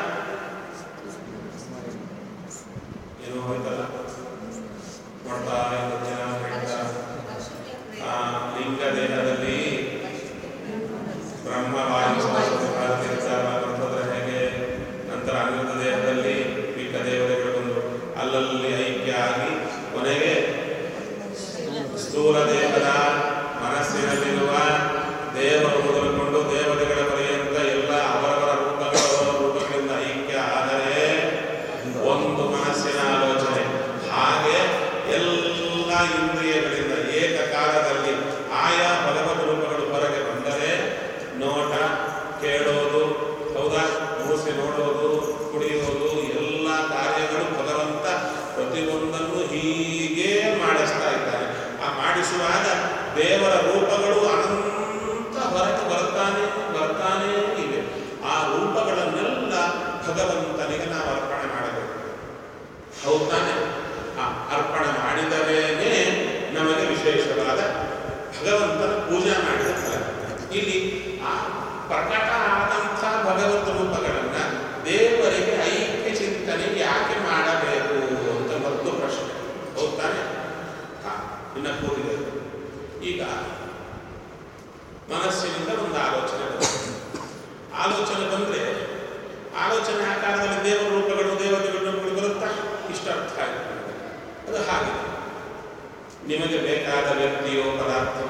ಏನು ಹೋಯ್ತಲ್ಲ ನೋಡ್ತಾ ಇದ್ದು ಜನ ಹೇಳ್ತಾ ಆ ಲಿಂಗ ದೇಹದಲ್ಲಿ ಬ್ರಹ್ಮ ವಾಯು ಸರಸ್ವತಿ ಭಾರತಿ ಇರ್ತಾರ ಬರ್ತದ್ರೆ ಹೇಗೆ ನಂತರ ಅನಿರುದ್ಧ ದೇಹದಲ್ಲಿ ಮಿಕ್ಕ ದೇವತೆಗಳು ಬಂದು ಅಲ್ಲಲ್ಲಿ ಐಕ್ಯ ಆಗಿ ಕೊನೆಗೆ ಸ್ಥೂಲ ದೇಹದ ಮನಸ್ಸಿನಲ್ಲಿರುವ ದೇವರು ಮೊದಲುಕೊಂಡು ದೇವತೆಗಳ ಪರ್ಯಂತ ಎಲ್ಲ ಅವರವರ ರೂಪಗಳು ಅವರ ರೂಪಗಳಿಂದ ಐಕ್ಯ ಆದರೆ ಒಂದು ಮನಸ್ಸಿನ ಆಲೋಚನೆ ಹಾಗೆ ಎಲ್ಲ ಇಂದ್ರಿಯಗಳಿಂದ ಏಕಕಾಲದಲ್ಲಿ ಆಯಾ ಭಗವದ್ ರೂಪಗಳು ಹೊರಗೆ ಬಂದರೆ ನೋಟ ಕೇಳೋದು ಹೌದಾ ಮೂಸಿ ನೋಡೋದು ಕುಡಿಯೋದು ಎಲ್ಲ ಕಾರ್ಯಗಳು ಭಗವಂತ ಪ್ರತಿಯೊಂದನ್ನು ಹೀಗೆ ಮಾಡಿಸ್ತಾ ಇದ್ದಾನೆ ಆ ಮಾಡಿಸುವಾಗ ದೇವರ ರೂಪಗಳು ಅನಂತ ಹೊರಗೆ ಬರ್ತಾನೆ ಬರ್ತಾನೇ ಇವೆ ಆ ರೂಪಗಳನ್ನೆಲ್ಲ ಭಗವಂತನಿಗೆ ನಾವು ಅರ್ಪಣೆ ಮಾಡಬೇಕು ಹೌದು ತಾನೆ ಆ ಅರ್ಪಣೆ ಮಾಡಿದರೇನೆ ನಮಗೆ ವಿಶೇಷವಾದ ಭಗವಂತನ ಪೂಜೆ ಮಾಡಿದ ಫಲ ಇಲ್ಲಿ ಆ ಪ್ರಕಟ ಆದಂಥ ಭಗವಂತ ರೂಪಗಳನ್ನ ದೇವರಿಗೆ ಐಕ್ಯ ಚಿಂತನೆ ಯಾಕೆ ಮಾಡಬೇಕು ಅಂತ ಮತ್ತು ಪ್ರಶ್ನೆ ಹೌದು ತಾನೆ ಹಾ ಇನ್ನ ಕೂಡಿದೆ ಈಗ ಮನಸ್ಸಿನಿಂದ ಒಂದು ಆಲೋಚನೆ ಬರುತ್ತೆ ಆಲೋಚನೆ ಬಂದ್ರೆ ಆಲೋಚನೆ ಆಕಾರದಲ್ಲಿ ದೇವರ ರೂಪಗಳು ದೇವತೆಗಳ ರೂಪಗಳು ಬರುತ್ತಾ ಇಷ್ಟ ಅರ್ಥ ಆಗುತ್ತೆ ಅದು ಹಾಗೆ ನಿಮಗೆ ಬೇಕಾದ ವ್ಯಕ್ತಿಯೋ ಪದಾರ್ಥ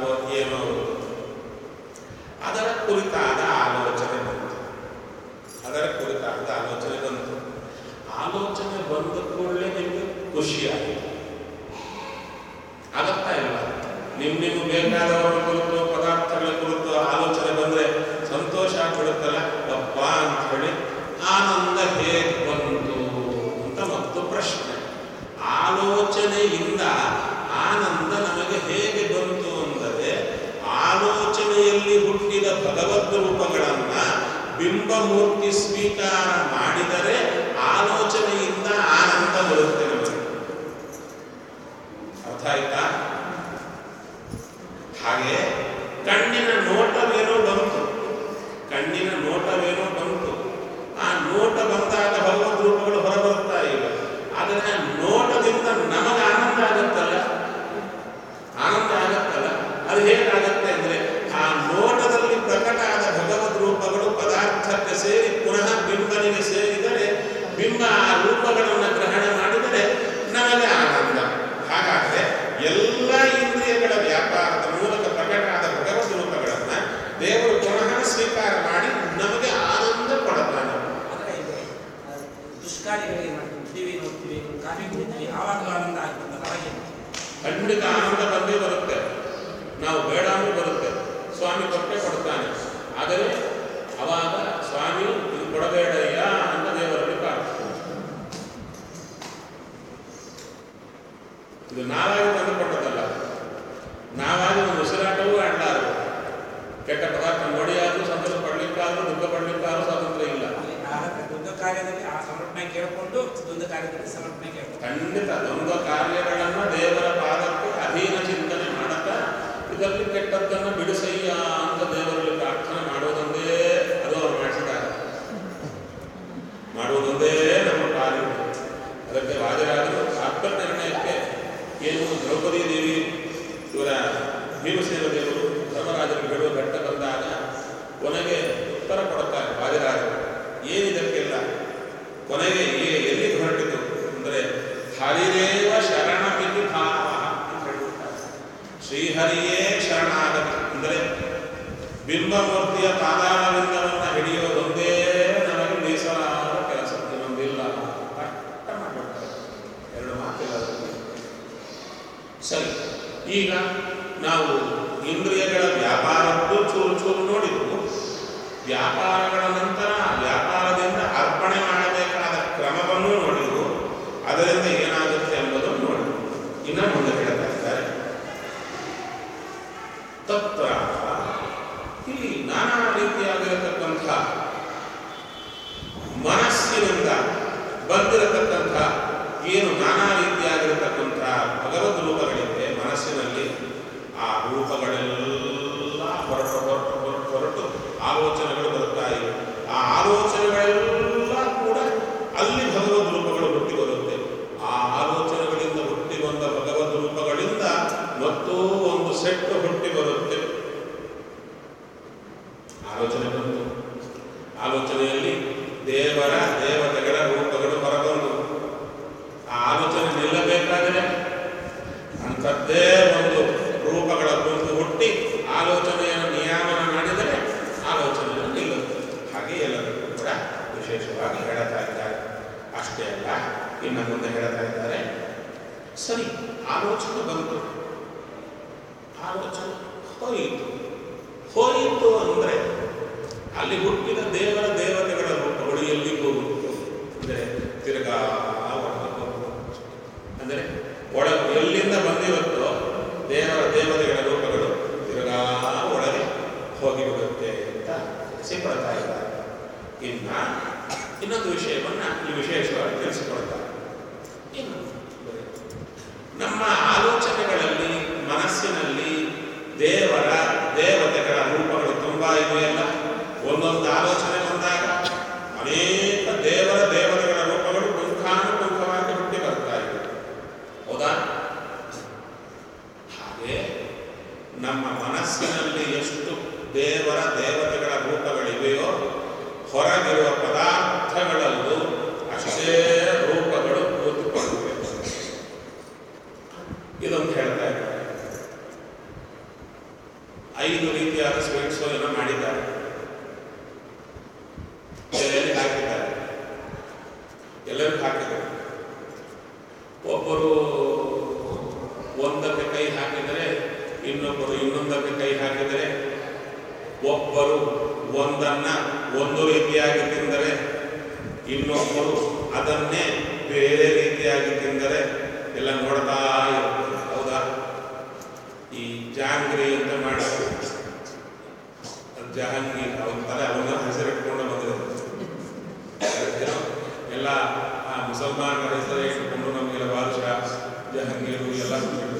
ಬೇಕಾದವರ ಕುರಿತು ಪದಾರ್ಥಗಳ ಕುರಿತು ಆಲೋಚನೆ ಬಂದರೆ ಸಂತೋಷ ಆಗ್ಬಿಡುತ್ತಲ್ಲ ಅಪ್ಪ ಅಂತ ಹೇಳಿ ಆನಂದ ಹೇಗೆ ಬಂತು ಅಂತ ಮತ್ತು ಪ್ರಶ್ನೆ ಆಲೋಚನೆಯಿಂದ ಆನಂದ ನಮಗೆ ಹೇಗೆ ಬಂತು ಅಂದರೆ ಆಲೋಚನೆಯಲ್ಲಿ ಹುಟ್ಟಿದ ಭಗವದ್ ರೂಪಗಳನ್ನ ಬಿಂಬಮೂರ್ತಿ ಸ್ವೀಕಾರ ಮಾಡಿದರೆ ಆಲೋಚನೆಯಿಂದ ಆನಂದ ಬರುತ್ತೆ ನಮಗೆ ಅರ್ಥ ಆಯ್ತಾ ಹಾಗೆ ಕಣ್ಣಿನ ನೋಟವೇನೋ ಬಂತು ಕಣ್ಣಿನ ನೋಟವೇನೋ ಬಂತು ಆ ನೋಟ ಬಂದಾಗ ಭಗವದ್ ರೂಪಗಳು ಹೊರಬರುತ್ತಾ ಇವೆ ಆದರೆ ಆ ನೋಟದಿಂದ ನಮಗೆ ಆನಂದ ಆಗುತ್ತಲ್ಲ ಆನಂದ ಆಗುತ್ತಲ್ಲ ಅದು ಹೇಗಾಗತ್ತೆ ಅಂದ್ರೆ ಆ ನೋಟದಲ್ಲಿ ಪ್ರಕಟ ಆದ ಭಗವದ್ ರೂಪಗಳು ಪದಾರ್ಥಕ್ಕೆ ಸೇರಿ ಪುನಃ ಬಿಂಬನಿಗೆ ಸೇರಿದರೆ ಬಿಂಬ ಆ ರೂಪಗಳನ್ನು ಗ್ರಹಣ ಮಾಡಿದರೆ ನಮಗೆ ಆನಂದ ಹಾಗಾದರೆ ಎಲ್ಲ ಇಂದ್ರಿಯಗಳ ವ್ಯಾಪಾರದ ಮೂಲಕ ಪ್ರಕಟ ಆದ ಭಗವದ್ ರೂಪಗಳನ್ನ ದೇವರು ಪುನಃ ಸ್ವೀಕಾರ ಮಾಡಿ ನಮಗೆ ಆನಂದ ಕೊಡುತ್ತಾನೆ ಆದರೆ ಇದೆ ಆ, ದುಷ್ಕಾರ್ಯಗಳಿಗೆ ಮಾಡ್ತೀವಿ ಟಿವಿ ನೋಡ್ತೀವಿ ಕಾಫಿ ಕುಡಿತೀವಿ ಆವಾಗಲೂ ಆನಂದ ಆಗ್ತದೆ ಅವಾಗೇ ಖಂಡಿತ ಆನಂದ ಬಂದೇ ಬರುತ್ತೆ ನಾವು ಬೇಡ ಅಂದ್ರೂ ಬರುತ್ತೆ ಸ್ವಾಮಿ ಕೊಟ್ಟೆ ಕೊಡ್ತಾನೆ ಆದರೆ ಅವಾಗ ಸ್ವಾಮಿ ಇದು ಕೊಡಬೇಡಯ್ಯ ಅಂತ ದೇವರಲ್ಲಿ ಪ್ರಾರ್ಥನೆ ಇದು ನಾವಾಗಿ ತಂದು ಕೊಟ್ಟದಲ್ಲ ನಾವಾಗಿ ಒಂದು ಉಸಿರಾಟವೂ ಆಡಲಾರದು ಕೆಟ್ಟ ಪದಾರ್ಥ ನೋಡಿಯಾದ್ರೂ ಸಂತೋಷ ಪಡ್ಲಿಕ್ಕಾದ್ರೂ ದುಃಖ ಪಡ್ಲಿಕ್ಕಾದ್ರೂ ಸ್ವಾತಂತ್ರ್ಯ ಇಲ್ಲ ಅಲ್ಲಿ ಆ ದುಂದ ಕಾರ್ಯದಲ್ಲಿ ಆ ಸಮರ್ಪಣೆ ಕೇಳಿಕೊಂಡು ದುಂದ ಕಾರ್ಯದಲ್ಲಿ ಸಮರ್ಪಣೆ ಕೇಳ್ಕೊಂಡು ಖಂಡಿತ ದ್ವಂದ್ವ ಕಾರ್ಯಗಳನ್ನ ದೇವರ ಪಾದಕ್ಕೆ ಅಧೀನ ಚಿಂತನೆ ಮಾಡುತ್ತಾ ಇದರಲ್ಲಿ ಕೆಟ್ಟದ್ದನ್ನು ಬಿಡಿಸಯ್ಯ ಅಂತ ದೇವರಲ್ಲಿ ಪ್ರಾರ್ಥನೆ ಮಾಡೋದೊಂದೇ ಅದು ಅವ್ರು ಮಾಡಿಸಿದಾಗ ಮಾಡುವುದೊಂದೇ ನಮ್ಮ ಕಾರ್ಯ ಅದಕ್ಕೆ ರಾಜರಾಜರು ಆತ್ಮ ನಿರ್ಣಯಕ್ಕೆ ಏನು ದ್ರೌಪದಿ ದೇವಿ ಇವರ ಭೀಮಸೇನ ದೇವರು ಧರ್ಮರಾಜರು ಹೇಳುವ ಘಟ್ಟ ಬಂದಾಗ ಕೊನೆಗೆ ಉತ್ತರ ಕೊಡುತ್ತಾರೆ ರಾಜರಾಜರು ಏನಿದಕ್ಕೆಲ್ಲ ಕೊನೆಗೆ ಏ- ಎಲ್ಲಿ ಹೊರಟಿತು ಅಂದರೆ ಹರಿರೇವ ಶರಣಮಿತಿ ಭಾವ ಅಂತ ಹೇಳ್ಬಿಡ್ತಾರೆ ಶ್ರೀಹರಿಯೇ ಶರಣಾಗತಿ ಅಂದರೆ ಬಿಂಬಮೂರ್ತಿಯ ಪಾದಾರವಿಂದವನ್ನು ಹಿಡಿಯೋದೊಂದೇ ನಮಗೆ ಮೀಸಲಾದ ಕೆಲಸ ಇನ್ನೊಂದಿಲ್ಲ ಕಷ್ಟ ಮಾಡ್ಬಿಡ್ತಾರೆ ಎರಡು ಮಾತಿಲ್ಲ ಅದರಲ್ಲಿ. ಸರಿ ಈಗ ನಾವು ಇಂದ್ರಿಯಗಳ ವ್ಯಾಪಾರದ್ದು ಚೂರು ಚೂರು ನೋಡಿದ್ವು ವ್ಯಾಪಾರಗಳ ನಂತರ ಆ ವ್ಯಾಪಾರದಿಂದ ಅರ್ಪಣೆ ಮಾಡಬೇಕಾದ ಕ್ರಮವನ್ನು ನೋಡಿದ್ವು ಅದರಿಂದ ಏನಾಗುತ್ತೆ ಎಂಬುದನ್ನು ನೋಡಿದ್ವು ಇನ್ನು ಮುಂದೆ ಹೇಳ್ತಾ ಇದ್ದಾರೆ ತತ್ರ ಇಲ್ಲಿ ನಾನಾ ರೀತಿಯಾಗಿರತಕ್ಕಂಥ ಮನಸ್ಸಿನಿಂದ ಬಂದಿರತಕ್ಕಂಥ ಏನು ನಾನಾ ರೀತಿಯಾಗಿರತಕ್ಕಂಥ ಭಗವದ್ ರೂಪಗಳಿವೆ ಮನಸ್ಸಿನಲ್ಲಿ ಆ ರೂಪಗಳೆಲ್ಲ ಹೊರಟು ಹೊರಟು ಹೊರಟು ಹೊರಟು ಆಲೋಚನೆಗಳು ಬರುತ್ತಾ ಇವೆ ಆ ಆಲೋಚನೆಗಳೆಲ್ಲ ಕೂಡ ಅಲ್ಲಿ ಭಗವದ್ ರೂಪಗಳು ಹುಟ್ಟಿ ಬರುತ್ತೆ ಆ ಆಲೋಚನೆಗಳಿಂದ ಹುಟ್ಟಿ ಬಂದ ಭಗವದ್ ರೂಪಗಳಿಂದ ಮತ್ತೂ ಒಂದು ಸೆಟ್ ಹುಟ್ಟಿ ಬರುತ್ತೆ ಆಲೋಚನೆ ಬಂತು ಆಲೋಚನೆಯಲ್ಲಿ ದೇವರ ದೇವತೆಗಳ ರೂಪಗಳು ಹೊರಬಂದು ಆ ಆಲೋಚನೆ ನಿಲ್ಲಬೇಕಾದರೆ ಅಂಥದ್ದೇ ಒಂದು ರೂಪಗಳ ಗುಂಪು ಹುಟ್ಟಿ ಆಲೋಚನೆಯನ್ನು ನಿಯಾಮನ ಮಾಡಿದರೆ ಆಲೋಚನೆಯನ್ನು ನಿಲ್ಲುತ್ತೆ ಹಾಗೆ ಎಲ್ಲರಿಗೂ ಕೂಡ ವಿಶೇಷವಾಗಿ ಹೇಳ್ತಾ ಇದ್ದಾರೆ ಅಷ್ಟೇ ಅಲ್ಲ ಇನ್ನು ಮುಂದೆ ಹೇಳ್ತಾ ಇದ್ದಾರೆ ಸರಿ ಆಲೋಚನೆ ಬಂತು ಆಲೋಚನೆ ಹೋಯಿತು ಹೋಯಿತು ಅಂದರೆ ಅಲ್ಲಿ ಹುಟ್ಟಿದ ದೇವರ ದೇವತೆಗಳ ರೂಪಗಳು ಎಲ್ಲಿ ಹೋಗುತ್ತೋ ಅಂದರೆ ತಿರ್ಗಾ ಒಳಗೆ ಹೋಗುವುದು. ಅಂದರೆ ಒಳಗೆ ಎಲ್ಲಿಂದ ಬಂದಿರುತ್ತೋ ದೇವರ ದೇವತೆಗಳ ರೂಪಗಳು ತಿರ್ಗಾ ಒಳಗೆ ಹೋಗಿಬಿಡುತ್ತೆ ಅಂತ ತಿಳಿಸಿಕೊಡ್ತಾ ಇದ್ದಾರೆ ಇನ್ನ ಇನ್ನೊಂದು ವಿಷಯವನ್ನ ಇಲ್ಲಿ ವಿಶೇಷವಾಗಿ ತಿಳಿಸಿಕೊಡ್ತಾರೆ ಏನು ನಮ್ಮ ಆಲೋಚನೆಗಳಲ್ಲಿ ಮನಸ್ಸಿನಲ್ಲಿ ದೇವರ ದೇವತೆಗಳ ರೂಪಗಳು ತುಂಬಾ ಇವೆಯಲ್ಲ ಒಂದೊಂದು ಆಲೋಚನೆ ಬಂದಾಗ ಅನೇಕ ದೇವರ ದೇವತೆಗಳ ರೂಪಗಳು ಪುಂಖಾನುಪುಂಖವಾಗಿ ಹುಟ್ಟಿ ಬರ್ತಾ ಇವೆ ಹೌದಾ ಹಾಗೆ ನಮ್ಮ ಮನಸ್ಸಿನಲ್ಲಿ ಎಷ್ಟು ದೇವರ ದೇವತೆಗಳ ರೂಪಗಳಿವೆಯೋ ಹೊರಗಿರುವ ಪದಾರ್ಥಗಳಲ್ಲೂ ಅಷ್ಟೇ ರೂಪಗಳು ಕೂತುಕೊಂಡಿವೆ ಇದೊಂದು ಹೇಳ್ತಾ ಇದ್ದಾರೆ ಐದು ರೀತಿಯಾದ ಸ್ವೀಟ್ಸ್ ಏನೋ ಮಾಡಿದ್ದಾರೆ ಎಲೆಯಲ್ಲಿ ಹಾಕಿದ್ದಾರೆ ಎಲ್ಲರಿಗೂ ಹಾಕಿದ್ದಾರೆ ಒಬ್ಬರು ಒಂದಕ್ಕೆ ಕೈ ಹಾಕಿದರೆ ಇನ್ನೊಬ್ಬರು ಇನ್ನೊಂದಕ್ಕೆ ಕೈ ಹಾಕಿದರೆ ಒಬ್ಬರು ಒಂದನ್ನ ಒಂದು ರೀತಿಯಾಗಿ ತಿಂದರೆ ಇನ್ನೊಬ್ಬರು ಅದನ್ನೇ ಬೇರೆ ರೀತಿಯಾಗಿ ತಿಂದರೆ ಎಲ್ಲ ನೋಡ್ತಾ ಇರ್ತಾರೆ ಹೌದಾ ಈ ಜಾಂಗ್ರಿ ಅಂತ ಮಾಡೋದು ಜಹಾಂಗೀರ್ ಅವನ ತಲೆ ಅವನ ಹೆಸರಿಟ್ಕೊಂಡು ಬಂದಿದೆ ಏನೋ ಎಲ್ಲ ಆ ಮುಸಲ್ಮಾನರ ಹೆಸರೇ ಇಟ್ಕೊಂಡು ನಮಗೆಲ್ಲ ಬಾದಶಾ ಜಹಾಂಗೀರು ಎಲ್ಲ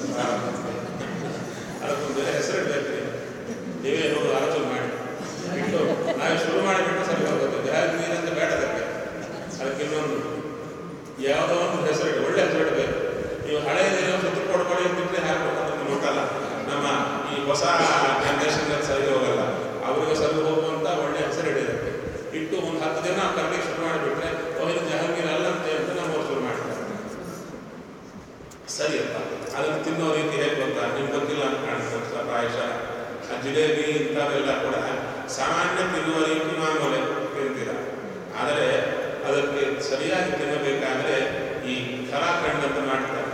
ಅದಕ್ಕೊಂದು ಬೇರೆ ಹೆಸರಿಡ್ಬೇಕು ನೀವೇ ನೋಡಿ ಆಲೋಚನೆ ಮಾಡಿ ಇಟ್ಟು ನಾವೇ ಶುರು ಮಾಡಿಬಿಟ್ಟು ಸರಿ ಹೋಗುತ್ತೆ ಜಹಾಂಗೀರ್ ಅಂತ ಬೇಡ ಅದಕ್ಕೆ ಅದಕ್ಕೆ ಇನ್ನೊಂದು ಯಾವುದೋ ಒಂದು ಹೆಸರಿಟ್ಟು ಒಳ್ಳೆ ಹೆಸರಿಡಬೇಕು ನೀವು ಹಳೆಯದೇನೋ ಸುತ್ತು ಕೊಡ್ಕೊಡಿ ಬಿಟ್ಟರೆ ಹಾಕ್ಬೇಕು ಅಂತ ಮುಟ್ಟಲ್ಲ ನಮ್ಮ ಈ ಹೊಸ ಜನರೇಷನ್ ಸರಿ ಹೋಗಲ್ಲ ಅವರಿಗೆ ಸರಿ ಹೋಗುವಂತ ಒಳ್ಳೆ ಹೆಸರು ಹಿಡಿದಕ್ಕೆ ಇಟ್ಟು ಒಂದು ಹತ್ತು ದಿನ ಕರೆಕ್ಟ್ ಶುರು ಮಾಡಿಬಿಟ್ರೆ ಅವನು ಜಹಾಂಗೀರ್ ಅಲ್ಲಂತೆ ಅಂತ ನಾವು ಶುರು ಮಾಡ್ತಾರೆ ಸರಿ ಅಪ್ಪ ಅದನ್ನು ತಿನ್ನೋ ರೀತಿ ಹೇಗೆ ಗೊತ್ತಾ ನಿಮ್ಗೆ ಗೊತ್ತಿಲ್ಲ ಅಂತ ಕಾಣಿಸುತ್ತೆ ಪ್ರಾಯಶಃ ಆ ಜಿಲೇಬಿ ಇಂಥವೆಲ್ಲ ಕೂಡ ಸಾಮಾನ್ಯ ತಿನ್ನುವ ರೀತಿ ಮಾಮೂಲೆ ತಿಂತೀರ ಆದರೆ ಅದಕ್ಕೆ ಸರಿಯಾಗಿ ತಿನ್ನಬೇಕಾದ್ರೆ ಈ ಕಲಾಖಂಡ್ ಅಂತ ಮಾಡ್ತಾರೆ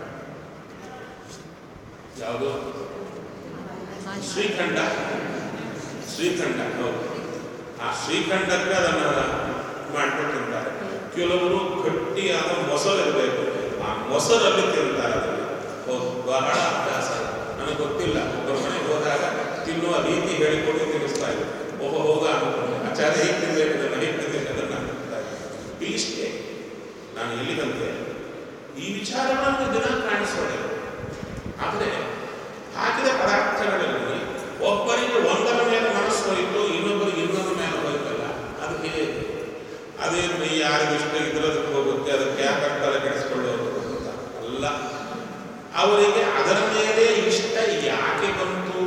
ಯಾವುದು ಶ್ರೀಖಂಡ ಶ್ರೀಖಂಡ ಹೌದು ಆ ಶ್ರೀಖಂಡಕ್ಕೆ ಅದನ್ನು ಮಾಡ್ಕೊಂಡು ತಿಂತಾರೆ ಕೆಲವರು ಗಟ್ಟಿಯಾದ ಮೊಸರು ಇರಬೇಕು ಆ ಮೊಸರಲ್ಲಿ ತಿಂತಾರೆ ಅದನ್ನು ಹೌದು ಬಹಳ ಅಭ್ಯಾಸ ನನಗೆ ಗೊತ್ತಿಲ್ಲ ಒಬ್ಬರ ಮನೆಗೆ ಹೋದಾಗ ತಿನ್ನುವ ರೀತಿ ಹೇಳಿಕೊಂಡು ತಿನ್ನಿಸ್ತಾ ಇದ್ರು ಒಬ್ಬ ಹೋಗ ಅನ್ಕೊಂಡು ಆಚಾರ್ಯ ಹೀಗೆ ತಿನ್ಬೇಕು ಇದನ್ನು ಹೀಗೆ ತಿನ್ಬೇಕು ಅದನ್ನು ಅನ್ಕೊಳ್ತಾ ಇದ್ರು ಇಷ್ಟೇ ನಾನು ಇಲ್ಲಿಗಂತೆ ಈ ವಿಚಾರಗಳನ್ನು ದಿನ ಕಾಣಿಸೋಣ ಆದರೆ ಹಾಕಿದ ಪದಾರ್ಥಗಳಲ್ಲಿ ಒಬ್ಬರಿಗೆ ಒಂದರ ಮೇಲೆ ಮನಸ್ಸು ಹೋಯಿತು ಇನ್ನೊಬ್ಬರಿಗೆ ಇನ್ನೊಂದರ ಮೇಲೆ ಹೋಯ್ತಲ್ಲ ಅದು ಹೇಗೆ ಅದೇ ಯಾರಿಗೆ ಇಷ್ಟ ಇದ್ರೆ ಅದಕ್ಕೆ ಹೋಗುತ್ತೆ ಅದಕ್ಕೆ ಯಾಕೆ ತಲೆ ಕೆಡಿಸ್ಕೊಳ್ಳೋದು ಅಂತ ಅಲ್ಲ ಅವರಿಗೆ ಅದರ ಮೇಲೆ ಇಷ್ಟ ಯಾಕೆ ಬಂತು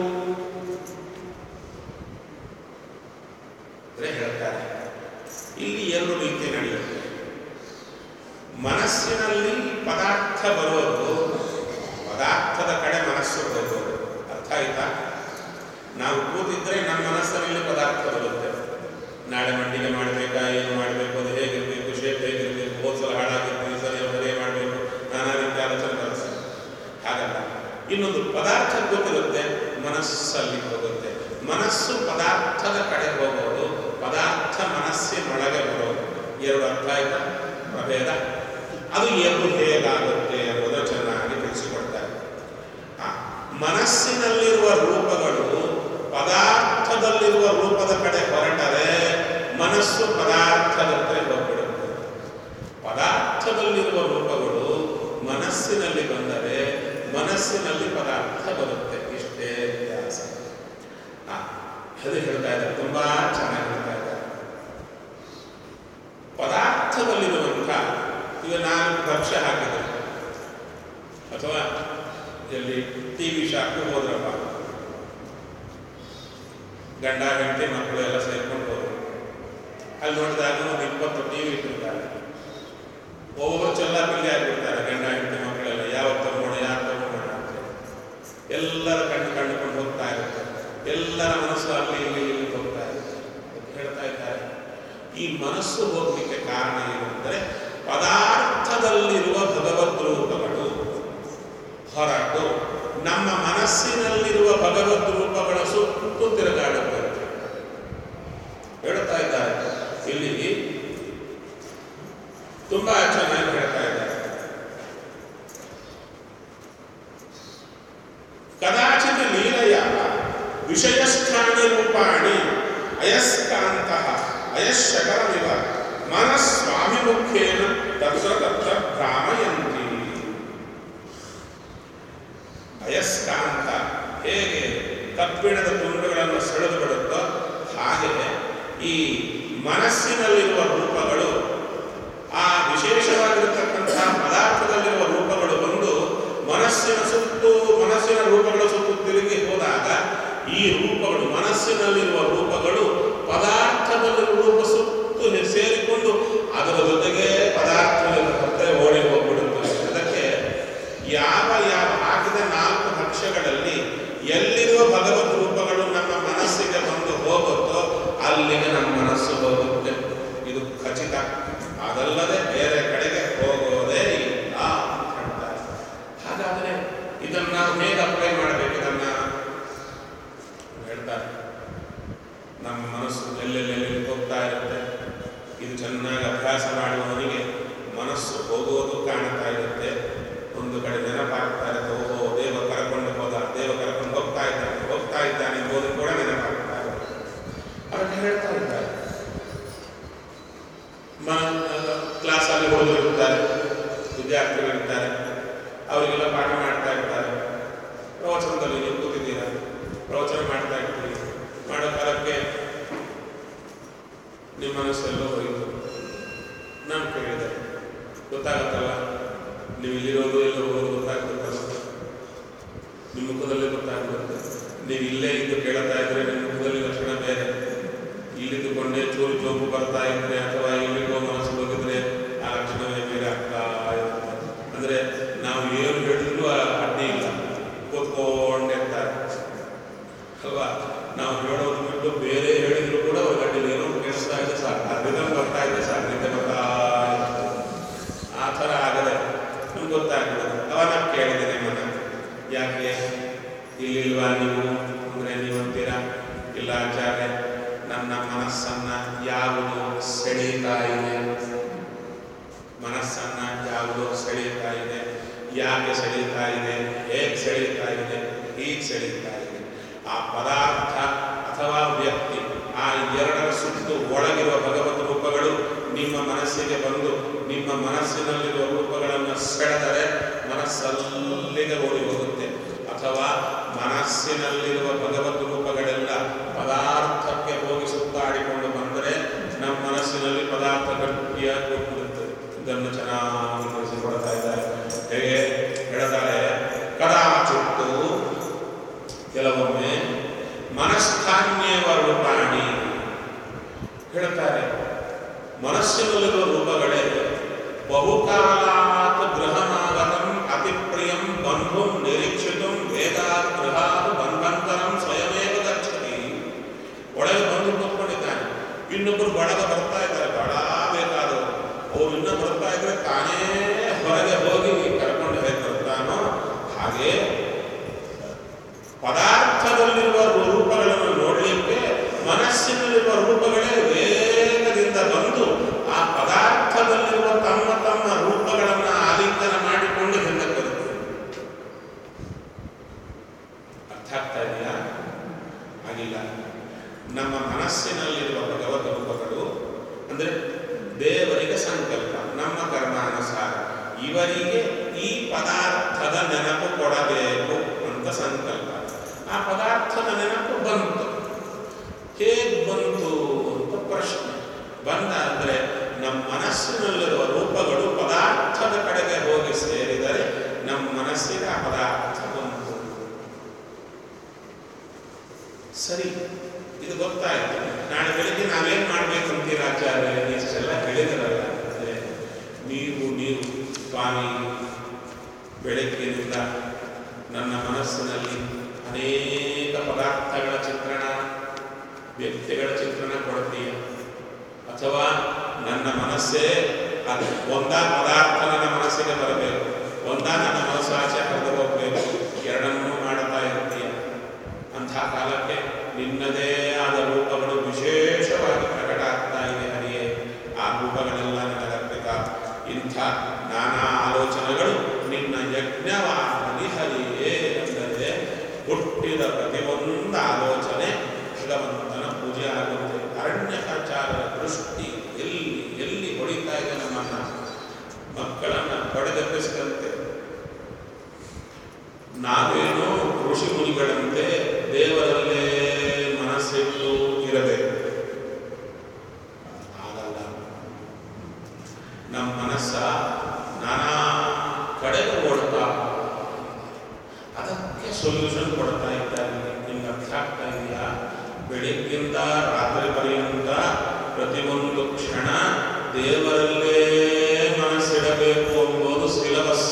ಅಂದ್ರೆ ಹೇಳ್ತಾರೆ ಇಲ್ಲಿ ಎರಡು ರೀತಿ ನಡೆಯುತ್ತೆ ಮನಸ್ಸಿನಲ್ಲಿ ಪದಾರ್ಥ ಬರೋದು ಪದಾರ್ಥದ ಕಡೆ ಮನಸ್ಸು ಹೋಗೋದು ಅರ್ಥ ಆಯ್ತಾ ನಾವು ಕೂತಿದ್ರೆ ನಮ್ಮ ಮನಸ್ಸಿನಲ್ಲಿ ಪದಾರ್ಥ ಬರುತ್ತೆ ನಾಳೆ ಮಂಡಿಗೆ ಮಾಡಬೇಕಾ ಏನು ಮಾಡಬೇಕು ಅದು ಹೇಗಿರಬೇಕು ಶೇಪ್ ಹೇಗಿರಬೇಕು ಹೋದ್ಸಲ ಹಾಳಾಗಿತ್ತು ಈ ಸಲ ಸರಿ ಮಾಡಬೇಕು ನಾನಾ ರೀತಿ ಆಲೋಚನೆ ಬರುತ್ತೆ ಹಾಗಲ್ಲ ಇನ್ನೊಂದು ಪದಾರ್ಥ ಗೊತ್ತಿರುತ್ತೆ ಮನಸ್ಸಲ್ಲಿ ಹೋಗುತ್ತೆ ಮನಸ್ಸು ಪದಾರ್ಥದ ಕಡೆ ಹೋಗೋದು ಪದಾರ್ಥ ಮನಸ್ಸಿನೊಳಗೆ ಬರೋದು ಎರಡು ಅರ್ಥ ಆಯ್ತಾ ಪ್ರಭೇದ ಅದು ಎರಡು ಹೇಗಾಗುತ್ತೆ ಎಂಬುದು ಚೆನ್ನಾಗಿ ತಿಳಿಸಿಕೊಡ್ತಾರೆ ಆ, ಮನಸ್ಸಿನಲ್ಲಿರುವ ರೂಪಗಳು ಪದಾರ್ಥದಲ್ಲಿರುವ ರೂಪದ ಕಡೆ ಹೊರಟರೆ ಮನಸ್ಸು ಪದಾರ್ಥದ ಹತ್ರ ಹೋಗ್ಬಿಡುತ್ತೆ ಪದಾರ್ಥದಲ್ಲಿರುವ ರೂಪಗಳು ಮನಸ್ಸಿನಲ್ಲಿ ಬಂದರೆ ಮನಸ್ಸಿನಲ್ಲಿ ಪದಾರ್ಥ ಬರುತ್ತೆ ಇಷ್ಟೇ ವ್ಯತ್ಯಾಸ ಆ, ಅದು ಹೇಳ್ತಾ ಇದ್ದಾರೆ ತುಂಬಾ ಚೆನ್ನಾಗಿ ಹೇಳ್ತಾ ಇದ್ದಾರೆ ಪದಾರ್ಥದಲ್ಲಿರುವಂಥ ಈಗ ನಾನು ಭಕ್ಷ್ಯ ಹಾಕಿದೆ ಅಥವಾ ಎಲ್ಲಿ ಟಿ ವಿ ಶಾಪ್ಗೆ ಹೋದ್ರಪ್ಪ ಗಂಡ ಹೆಂಡತಿ ಮಕ್ಕಳು ಎಲ್ಲ ಸೇರ್ಕೊಂಡು ಹೋದ್ರು ಅಲ್ಲಿ ನೋಡಿದಾಗ ಒಂದು ಇಪ್ಪತ್ತು ಟಿ ವಿ ಇಟ್ಟಿರ್ತಾರೆ ಒಬ್ಬೊಬ್ಬರು ಚೆಲ್ಲ ಪಿಲ್ಲಿ ಆಗಿಬಿಡ್ತಾರೆ ಗಂಡ ಹೆಂಡತಿ ಮಕ್ಕಳೆಲ್ಲ ಯಾವತ್ತು ತಗೊಂಡು ಯಾರು ತಗೊಂಡು ಅಂತ ಎಲ್ಲರ ಕಣ್ಣು ಕಂಡುಕೊಂಡು ಹೋಗ್ತಾ ಇರುತ್ತೆ ಎಲ್ಲರ ಮನಸ್ಸು ಅಲ್ಲಿ ಇಲ್ಲಿ ಇಲ್ಲಿ ಹೋಗ್ತಾ ಇರುತ್ತೆ ಅಂತ ಹೇಳ್ತಾ ಇದ್ದಾರೆ ಈ ಮನಸ್ಸು ಹೋಗ್ಲಿಕ್ಕೆ ಕಾರಣ ಏನು ಅಂದರೆ ಪದಾರ್ಥದಲ್ಲಿರುವ ಭಗವದ್ ರೂಪಗಳು ಹೊರಟು ನಮ್ಮ ಮನಸ್ಸಿನಲ್ಲಿರುವ ಭಗವದ್ ರೂಪಗಳ ಸುತ್ತು ತಿರುಗಾಡುತ್ತೆ ಹೇಳ್ತಾ ಇದ್ದಾರೆ ಇಲ್ಲಿ ತುಂಬಾ ಚೆನ್ನಾಗಿ ಹೇಳ್ತಾ ಇದ್ದಾರೆ ಕದಾಚಿತ್ ಲೀಲೆಯ ವಿಷಯಸ್ಥಾನಿ ರೂಪಾಣಿ ಅಯಸ್ಕಾಂತ ಅಯಶಕರಮಿವ ಮನಸ್ವಾಮಿಮುಖೇನ ತತ್ರ ತತ್ರ ಭ್ರಾಮಯಂತಿ ಅಯಸ್ಕಾಂತ ಹೇಗೆ ಕಬ್ಬಿಣದ ತುಂಡುಗಳನ್ನು ಸೆಳೆದು ಬಿಡುತ್ತೋ ಹಾಗೆ ಈ ಮನಸ್ಸಿನಲ್ಲಿರುವ ರೂಪಗಳು ಆ ವಿಶೇಷವಾಗಿರತಕ್ಕಂತಹ ಪದಾರ್ಥದಲ್ಲಿರುವ ರೂಪಗಳು ಬಂದು ಮನಸ್ಸಿನ ಸುತ್ತು ಮನಸ್ಸಿನ ರೂಪಗಳ ಸುತ್ತು ತಿರುಗಿ ಹೋದಾಗ ಈ ರೂಪಗಳು ಮನಸ್ಸಿನಲ್ಲಿರುವ ರೂಪಗಳು ಪದಾರ್ಥದಲ್ಲಿರುವ ರೂಪ ಸುತ್ತು ಸೇರಿಕೊಂಡು ಅದರ ಜೊತೆಗೆ ಪದಾರ್ಥದಲ್ಲಿ ಹತ್ತಿರ ಓಡಿ ಹೋಗ್ಬಿಡುತ್ತದೆ ಅದಕ್ಕೆ ಯಾವ ಯಾವ ಹಾಕಿದ ನಾಲ್ಕು ಭಕ್ಷ್ಯಗಳಲ್ಲಿ ಎಲ್ಲಿರುವ ಭಗವತ್ ರೂಪಗಳು ನಮ್ಮ ಮನಸ್ಸಿಗೆ ಬಂದು ಹೋಗುತ್ತೋ ಅಲ್ಲಿಗೆ ನಮ್ಮ ಮನಸ್ಸು ಹೋಗುತ್ತೆ ಇದು ಖಚಿತ ಅದಲ್ಲದೆ ಬೇರೆ ಕಡೆಗೆ ಹೋಗೋದೇ ಇಲ್ಲ ಅಂತ ಹೇಳ್ತಾರೆ ಹಾಗಾದರೆ ಇದನ್ನು ನಾವು ಹೇಗೆ ಅಪ್ಲೈ ಮಾಡಬೇಕು ಇದನ್ನ ನೀವು ಇಲ್ಲೇ ಇದ್ದು ಕೇಳ್ತಾ ಇದ್ರೆ ನಿಮ್ಮ ಮುಖದಲ್ಲಿ ಲಕ್ಷಣ ಬೇರೆ ಇಲ್ಲಿದ್ದುಕೊಂಡೇ ಚೂರು ಚೋಪು ಬರ್ತಾ ಇದ್ರೆ ಅಥವಾ ಇಲ್ಲಿಗೋ ಮನಸ್ಸು ಹೋಗಿದ್ರೆ ಆ ಲಕ್ಷಣವೇ ಬೇರೆ ಆಗ್ತಾ ಇರುತ್ತೆ ಅಂದ್ರೆ ನಾವು ಏನು ಹೇಳಿದ್ರು ಆ ಅಡ್ಡಿ ಇಲ್ಲ ಕೂತ್ಕೊಂಡಿರ್ತಾರೆ ಅಲ್ವಾ ನಾವು ಹೇಳೋದು ಬಿಟ್ಟು ಬೇರೆ ಹೇಳಿದ್ರು ಕೂಡ ಅವ್ರಿಗೆ ಅಡ್ಡಿ ಇಲ್ಲ. ಏನೋ ಕೇಳಿಸ್ತಾ ಇದೆ ಸಾಕು ಆ ರಿದಮ್ ಬರ್ತಾ ಇದೆ ಸಾಕು ನಿದ್ದೆ ಬರ್ತಾ ಇರುತ್ತೆ. ಆ ಥರ ಆಗದೆ ನಮ್ಗೆ ಗೊತ್ತಾಗ್ಬಿಡುತ್ತೆ ಅವಾಗ ನಾನು ಕೇಳಿದೆ ನಿಮ್ಮನ್ನ ಯಾಕೆ ಇಲ್ಲಿಲ್ವಾ ನೀವು ಅಂದರೆ ನೀವು ಅಂತೀರಾ ಇಲ್ಲ ಆಚಾರ್ಯ ನನ್ನ ಮನಸ್ಸನ್ನ ಯಾವುದು ಸೆಳೀತಾ ಇದೆ ಮನಸ್ಸನ್ನ ಯಾವುದು ಸೆಳೀತಾ ಇದೆ ಯಾಕೆ ಸೆಳೀತಾ ಇದೆ ಹೇಗೆ ಸೆಳೀತಾ ಇದೆ ಹೀಗೆ ಸೆಳೀತಾ ಇದೆ ಆ ಪದಾರ್ಥ ಅಥವಾ ವ್ಯಕ್ತಿ ಆ ಎರಡರ ಸುತ್ತು ಒಳಗಿರುವ ಭಗವತ್ ರೂಪಗಳು ನಿಮ್ಮ ಮನಸ್ಸಿಗೆ ಬಂದು ನಿಮ್ಮ ಮನಸ್ಸಿನಲ್ಲಿರುವ ರೂಪಗಳನ್ನು ಸೆಳೆದರೆ ಮನಸ್ಸಲ್ಲಿಗೆ ಓಡಿ ಹೋಗುತ್ತೆ ಅಥವಾ ಮನಸ್ಸಿನಲ್ಲಿರುವ ಭಗವತ್ ರೂಪಗಳೆಲ್ಲ ಪದಾರ್ಥಕ್ಕೆ ಹೋಗಿ ಸುತ್ತಾಡಿಕೊಂಡು ಬಂದರೆ ನಮ್ಮ ಮನಸ್ಸಿನಲ್ಲಿ ಪದಾರ್ಥ ಗಟ್ಟಿಯಾಗಿ ಹೋಗ್ಬಿಡುತ್ತೆ ಇದನ್ನು ಚೆನ್ನಾಗಿ ತಿಳಿಸಿಕೊಡ್ತಾ ಇದ್ದಾರೆ ಹೇಗೆ ಹೇಳ್ತಾರೆ ಕದಾಚಿತ್ತು ಕೆಲವೊಮ್ಮೆ ಮನಸ್ಥಾನ್ಯವ ರೂಪಾಣಿ ಹೇಳ್ತಾರೆ ಮನಸ್ಸಿನಲ್ಲಿರುವ ರೂಪಗಳೇ ಬಹುಕಾಲಾತ್ ಗೃಹಮಾಗತಂ ಅತಿ ಪ್ರಿಯಂ ಬಂಧುಂ ನಿರೀಕ್ಷಿತಂ ವೇದಾತ್ ಗೃಹಾತ್ ಬಂಧಂತರಂ ಸ್ವಯಮೇವ ಗಚ್ಚತಿ ಒಳಗೆ ಬಂದು ಕೂತ್ಕೊಂಡಿದ್ದಾನೆ ಇನ್ನೊಬ್ಬರು ಬಳಗ ಬರ್ತಾ ಇದ್ದಾರೆ ಬಹಳ ಬೇಕಾದವರು ಅವ್ರು ಇನ್ನೂ ಬರ್ತಾ ಇದ್ರೆ ತಾನೇ ಹೊರಗೆ ಹೋಗಿ ಕರ್ಕೊಂಡು ಹೇಗೆ ಬರ್ತಾನೋ ಹಾಗೆ ಪದಾರ್ಥದಲ್ಲಿರುವ ರೂಪಗಳನ್ನು ನೋಡಲಿಕ್ಕೆ ಮನಸ್ಸಿನಲ್ಲಿರುವ ರೂಪಗಳೇ ವೇಗದಿಂದ ಬಂದು ಆ ಪದಾರ್ಥದಲ್ಲಿರುವ ತಮ್ಮ ತಮ್ಮ ರೂಪಗಳನ್ನು ಆಲಿಂಗನ ಮಾಡಿಕೊಂಡು ಹಿಂದೆ ಬರುತ್ತೆ ಅರ್ಥ ಆಗ್ತಾ ಇದೆಯಾ ಆಗಿಲ್ಲ ನಮ್ಮ ಮನಸ್ಸಿನಲ್ಲಿರುವ ಭಗವತ್ ರೂಪಗಳು ಅಂದರೆ ದೇವರಿಗೆ ಸಂಕಲ್ಪ ನಮ್ಮ ಕರ್ಮಾನುಸಾರ ಇವರಿಗೆ ಈ ಪದಾರ್ಥದ ನೆನಪು ಕೊಡಬೇಕು ಅಂತ ಸಂಕಲ್ಪ ಆ ಪದಾರ್ಥದ ನೆನಪು ಬಂತು ಹೇಗೆ ಬಂತು ಅಂತ ಪ್ರಶ್ನೆ ಬಂದ ಅಂದರೆ ನಮ್ಮ ಮನಸ್ಸಿನಲ್ಲಿರುವ ರೂಪಗಳು ಪದಾರ್ಥದ ಕಡೆಗೆ ಹೋಗಿ ಸೇರಿದರೆ ನಮ್ಮ ಮನಸ್ಸಿಗೆ ಆ ಪದಾರ್ಥ ಬಂತು ಸರಿ ಇದು ಗೊತ್ತಾಯ್ತು ನಾಳೆ ಬೆಳಿಗ್ಗೆ ನಾವೇನ್ ಮಾಡ್ಬೇಕು ಅಂತೀರ ಆಚಾರ್ಯ ಇಷ್ಟೆಲ್ಲ ಹೇಳಿದ್ರಲ್ಲ ಅಂದ್ರೆ ನೀವು ನೀವು ಸ್ವಾಮಿ ಬೆಳಗ್ಗಿನಿಂದ ನನ್ನ ಮನಸ್ಸಿನಲ್ಲಿ ಅನೇಕ ಪದಾರ್ಥಗಳ ಚಿತ್ರಣ ವ್ಯಕ್ತಿಗಳ ಚಿತ್ರಣ ಕೊಡ್ತೀಯ ಅಥವಾ ನನ್ನ ಮನಸ್ಸೇ ಅದು ಒಂದಾ ಪದಾರ್ಥ ನನ್ನ ಮನಸ್ಸಿಗೆ ಬರಬೇಕು ಒಂದಾ ನನ್ನ ಮನಸ್ಸು ಆಚೆ ಹರಿದು ಹೋಗಬೇಕು ಎರಡನ್ನೂ ಮಾಡ್ತಾ ಇರ್ತೀಯ ಅಂಥ ಕಾಲಕ್ಕೆ ನಿನ್ನದೇ ಆದ ರೂಪಗಳು ವಿಶೇಷವಾಗಿ ಪ್ರಕಟ ಆಗ್ತಾ ಇದೆ ಹರಿಯೇ ಆ ರೂಪಗಳೆಲ್ಲ ನನಗರ್ಪಿತ ಇಂಥ ನಾನಾ ಆಲೋಚನೆಗಳು ನಿನ್ನ ಯಜ್ಞವಾಗಲಿ ಹರಿಯೇ ಅಂದರೆ ಹುಟ್ಟಿದ ಪ್ರತಿಯೊಂದು ಆಲೋಚನೆ ಭಗವಂತನ ಪೂಜೆ ಆಗುತ್ತೆ ಅರಣ್ಯಕಾಚಾರ್ಯರ ದೃಷ್ಟಿ ಎಲ್ಲಿ ಎಲ್ಲಿ ಹೊಡಿತಾ ಇದೆ ನಮ್ಮನ್ನ ಮಕ್ಕಳನ್ನ ಹೊಡೆದೆಬ್ಬಿಸಿದಂತೆ ನಾವೇನು ಋಷಿ ಮುನಿಗಳಂತೆ ದೇವರಲ್ಲೇ ಮನಸ್ಸಿಟ್ಟು ಇರಬೇಕು ಆಗಲ್ಲ ನಮ್ಮ ಮನಸ್ಸ ನಾನಾ ಕಡೆಗೆ ಓಡ್ತಾ ಅದಕ್ಕೆ ಸೊಲ್ಯೂಷನ್ ಕೊಡ್ತಾ ಇದ್ದಾರೆ ನಿಮ್ಗೆ ಅರ್ಥ ಆಗ್ತಾ ಇದೆಯಾ ಬೆಳಿಗ್ಗಿಂದ ರಾತ್ರಿ ಪರ್ಯಂತ ಪ್ರತಿಯೊಂದು ಕ್ಷಣ ದೇವರಲ್ಲೇ ಮನಸ್ಸಿಡಬೇಕು ಎಂಬುದು ಸಿಲಬಸ್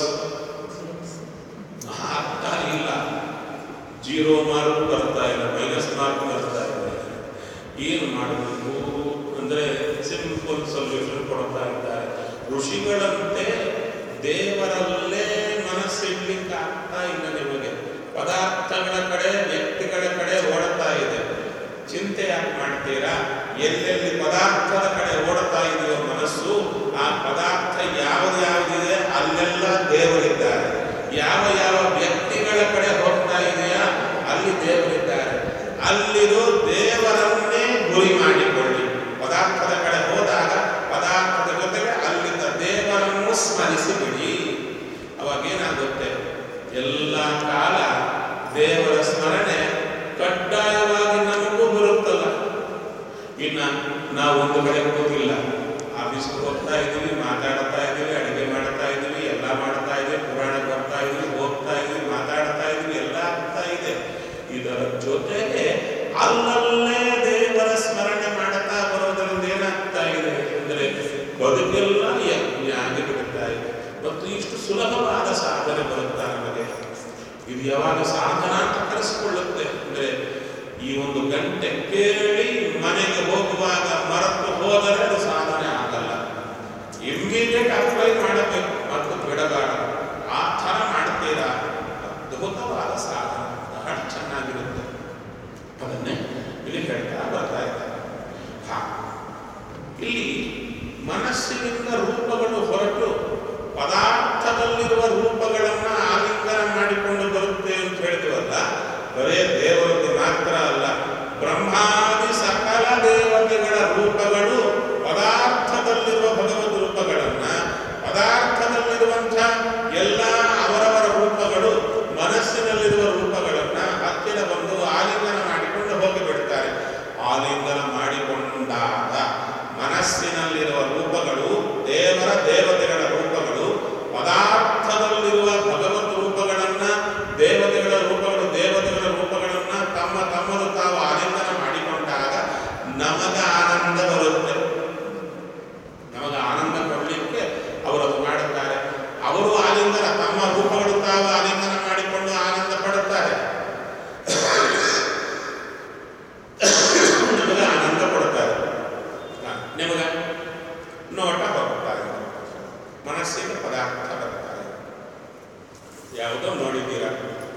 ಆಗ್ತಾ ಇಲ್ಲ ಜೀರೋ ಮಾರ್ಕ್ ಬರ್ತಾ ಇಲ್ಲ ಮೈನಸ್ ಮಾರ್ಕ್ ಬರ್ತಾ ಇಲ್ಲ ಏನು ಮಾಡಬೇಕು ಅಂದ್ರೆ ಸಿಂಪಲ್ ಸೊಲ್ಯೂಷನ್ ಕೊಡ್ತಾ ಇದ್ದಾರೆ ಋಷಿಗಳಂತೆ ದೇವರಲ್ಲೇ ಮನಸ್ಸಿಡ್ಲಿಕ್ಕೆ ಆಗ್ತಾ ಇಲ್ಲ ನಿಮಗೆ ಪದಾರ್ಥಗಳ ಕಡೆ ವ್ಯಕ್ತಿಗಳ ಕಡೆ ಓಡ್ತಾ ಇದೆ ಚಿಂತೆ ಯಾಕೆ ಮಾಡ್ತೀರಾ ಎಲ್ಲೆಲ್ಲಿ ಪದಾರ್ಥದ ಕಡೆ ಓಡ್ತಾ ಇದೆಯೋ ಮನಸ್ಸು ಆ ಪದಾರ್ಥ ಯಾವ್ದು ಯಾವುದಿದೆ ಅಲ್ಲೆಲ್ಲ ದೇವರಿದ್ದಾರೆ ಯಾವ ಯಾವ ವ್ಯಕ್ತಿಗಳ ಕಡೆ ಹೋಗ್ತಾ ಇದೆಯಾ ಅಲ್ಲಿ ದೇವರಿದ್ದಾರೆ ಅಲ್ಲಿರೋ ದೇವರನ್ನೇ ಗುರಿ ಮಾಡಿಕೊಳ್ಳಿ ಪದಾರ್ಥದ ಕಡೆ ಹೋದಾಗ ಪದಾರ್ಥದ ಜೊತೆಗೆ ಅಲ್ಲಿದ್ದ ದೇವರನ್ನು ಸ್ಮರಿಸಿ ಬಿಡಿ ಅವಾಗ ಏನಾಗುತ್ತೆ ಎಲ್ಲ ಕಾಲ ದೇವರ ಸ್ಮರಣೆ ಕಡ್ಡಾಯವಾಗಿ ನಮಗೂ ಬರುತ್ತಲ್ಲ ಇನ್ನ ನಾವು ಒಂದು ಕಡೆ ಕೂತಿಲ್ಲ ಆಫೀಸ್ಗೆ ಹೋಗ್ತಾ ಇದ್ದೀವಿ ಮಾತಾಡ್ತಾ ಇದ್ದೀವಿ ಅಡಿಗೆ ಮಾಡ್ತಾ ಇದ್ದೀವಿ ಎಲ್ಲ ಮಾಡ್ತಾ ಇದ್ದೀವಿ ಪುರಾಣ ಬರ್ತಾ ಇದ್ದೀವಿ ಹೋಗ್ತಾ ಇದ್ದೀವಿ ಮಾತಾಡ್ತಾ ಇದ್ದೀವಿ ಎಲ್ಲ ಆಗ್ತಾ ಇದೆ ಇದರ ಇದರ ಜೊತೆಗೆ ಅಲ್ಲಲ್ಲೇ ದೇವರ ಸ್ಮರಣೆ ಮಾಡುತ್ತಾ ಬರೋದರಿಂದ ಏನಾಗ್ತಾ ಇದೆ ಅಂದರೆ ಬದುಕೆಲ್ಲ ಯಜ್ಞ ಆಗಿಬಿಡುತ್ತಾ ಇದೆ ಮತ್ತು ಇಷ್ಟು ಸುಲಭವಾದ ಸಾಧನೆ ಬರುತ್ತಾ ನಮಗೆ ಇದು ಯಾವಾಗ ಸಾಧನ ಅಂತ ಕರೆಸಿಕೊಳ್ಳುತ್ತೆ ಅಂದರೆ ಈ ಒಂದು ಗಂಟೆ ಕೇಳಿ ಮನೆಗೆ ಹೋಗುವಾಗ ಮರೆತು ಹೋದರೆ ಅದು ಸಾಧನೆ ಆಗಲ್ಲ ಇಮ್ಮಿಡಿಯೇಟ್ ಅಪ್ಲೈ ಮಾಡಬೇಕು ಮತ್ತು ಬಿಡಬಾರದು ಆ ಥರ ಮಾಡ್ತೀರಾ ಅದ್ಭುತವಾದ ಸಾಧನ ಬಹಳ ಚೆನ್ನಾಗಿರುತ್ತೆ ಅದನ್ನೇ ಇಲ್ಲಿ ಹೇಳ್ತಾ ಬರ್ತಾ ಇದ್ದಾರೆ ಹಾ ಇಲ್ಲಿ ಮನಸ್ಸಿನಿಂದ ರೂಪಗಳು ಹೊರಟು ಪದಾರ್ಥದಲ್ಲಿರುವ ರೂಪಗಳನ್ನ ಆಲಿಂಗನ ಮಾಡಿಕೊಂಡು ಬರುತ್ತೆ ಅಂತ ಹೇಳಿದ್ವಲ್ಲ ಬರೇ ದೇವರದ್ದು ಮಾತ್ರ ಅಲ್ಲ ಬ್ರಹ್ಮಾದಿ ಸಕಲ ದೇವತೆಗಳ ರೂಪಗಳು ಪದಾರ್ಥದಲ್ಲಿರುವ ಭಗವದ್ ರೂಪಗಳನ್ನ ಪದಾರ್ಥದಲ್ಲಿರುವಂಥ ಎಲ್ಲ ಅವರವರ ರೂಪಗಳು ಮನಸ್ಸಿನಲ್ಲಿರುವ ರೂಪಗಳನ್ನ ಹತ್ತಿರ ಬಂದು ಆಲಿಂಗನ ಮಾಡಿಕೊಂಡು ಹೋಗಿಬಿಡ್ತಾರೆ ಆಲಿಂಗನ ಮಾಡಿಕೊಂಡಾಗ ಮನಸ್ಸಿನಲ್ಲಿರುವ ರೂಪಗಳು ದೇವರ ದೇವತೆಗಳ ರೂಪಗಳು ಪದಾರ್ಥದಲ್ಲಿರುವ ಭಗವತ್ ರೂಪಗಳನ್ನ ದೇವತೆಗಳ ರೂಪಗಳು ದೇವತೆಗಳ ರೂಪಗಳನ್ನ ತಮ್ಮ ತಮ್ಮದು ತಾವು ಆಲಿಂಗನ ಮಾಡಿಕೊಂಡಾಗ ನಮಗ ಆನಂದ ಬರುತ್ತೆ ನಮಗ ಆನಂದ ಕೊಡಲಿಕ್ಕೆ ಅವರು ಅದು ಮಾಡುತ್ತಾರೆ ಅವರು ಆಲಿಂಗನ ತಮ್ಮ ರೂಪಗಳು ತಾವು ಆಲಿಂಗನ ಮಾಡಿಕೊಂಡು ಆನಂದ ಪಡುತ್ತಾರೆ ನಮಗೆ ಆನಂದ ಕೊಡುತ್ತಾರೆ ಹ, ನಿಮಗೆ ನೋಟ ಹೋಗುತ್ತಾರೆ ಮನಸ್ಸಿಗೆ ಪದಾರ್ಥ ಬರುತ್ತಾರೆ ಯಾವುದೋ ನೋಡಿದ್ದೀರಾ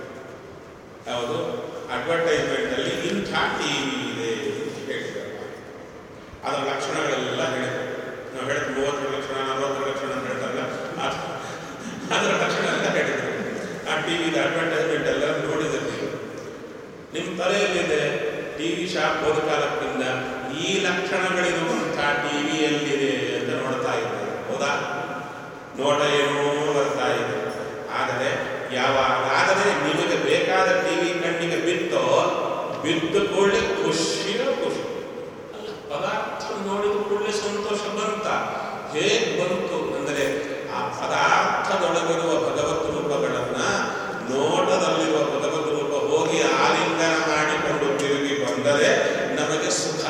ಯಾವುದು ಅಡ್ವರ್ಟೈಸ್ಮೆಂಟ್ ಅಲ್ಲಿ ಇಂಥ ಟಿವಿ ಇದೆ ಅಂತ ಹೇಳಿದ್ರಲ್ಲ ಅದರ ಲಕ್ಷಣಗಳೆಲ್ಲ ಹೇಳಿದ್ರು ನಾವು ಹೇಳಿದ ಮೂವತ್ತರ ಲಕ್ಷಣ ನಲವತ್ತರ ಲಕ್ಷಣ ಅಂತ ಹೇಳ್ತಾರಲ್ಲ ಅದ್- ಅದರ ಲಕ್ಷಣ ಎಲ್ಲ ಹೇಳಿದ್ರು ಆ ಟಿವಿದ ಅಡ್ವರ್ಟೈಸ್ಮೆಂಟ್ ಎಲ್ಲ ನೋಡಿದ್ರೆ ನೀವು ನಿಮ್ಮ ತಲೆಯಲ್ಲಿದೆ ಟಿವಿ ಶಾಪ್ ಹೋದ ಕಾಲಕ್ಕಿಂತ ಈ ಲಕ್ಷಣಗಳಿರುವಂಥ ಟಿವಿ ಎಲ್ಲಿದೆ ಅಂತ ನೋಡ್ತಾ ಇದ್ದಾರೆ ಹೌದಾ ನೋಟ ಏನೋ ಬರ್ತಾ ಇದೆ ಆದರೆ ಯಾವಾಗಾದರೆ ನಿಮಗೆ ಬೇಕಾದ ಟಿವಿ ಕಣ್ಣಿಗೆ ಬಿತ್ತೋ ಬಿದ್ದ ಕೂಡಲೇ ಖುಷಿಯೋ ಖುಷಿ ಅಲ್ಲ ಪದಾರ್ಥ ನೋಡಿದ ಕೂಡಲೇ ಸಂತೋಷ ಬಂತ ಹೇಗೆ ಬಂತು ಅಂದರೆ ಆ ಪದಾರ್ಥದೊಳಗಿರುವ ಭಗವತ್ ರೂಪಗಳನ್ನ ನೋಟದಲ್ಲಿರುವ ಭಗವತ್ ರೂಪ ಹೋಗಿ ಆಲಿಂಗನ ಮಾಡಿಕೊಂಡು ತಿರುಗಿ ಬಂದರೆ ನಮಗೆ ಸುಖ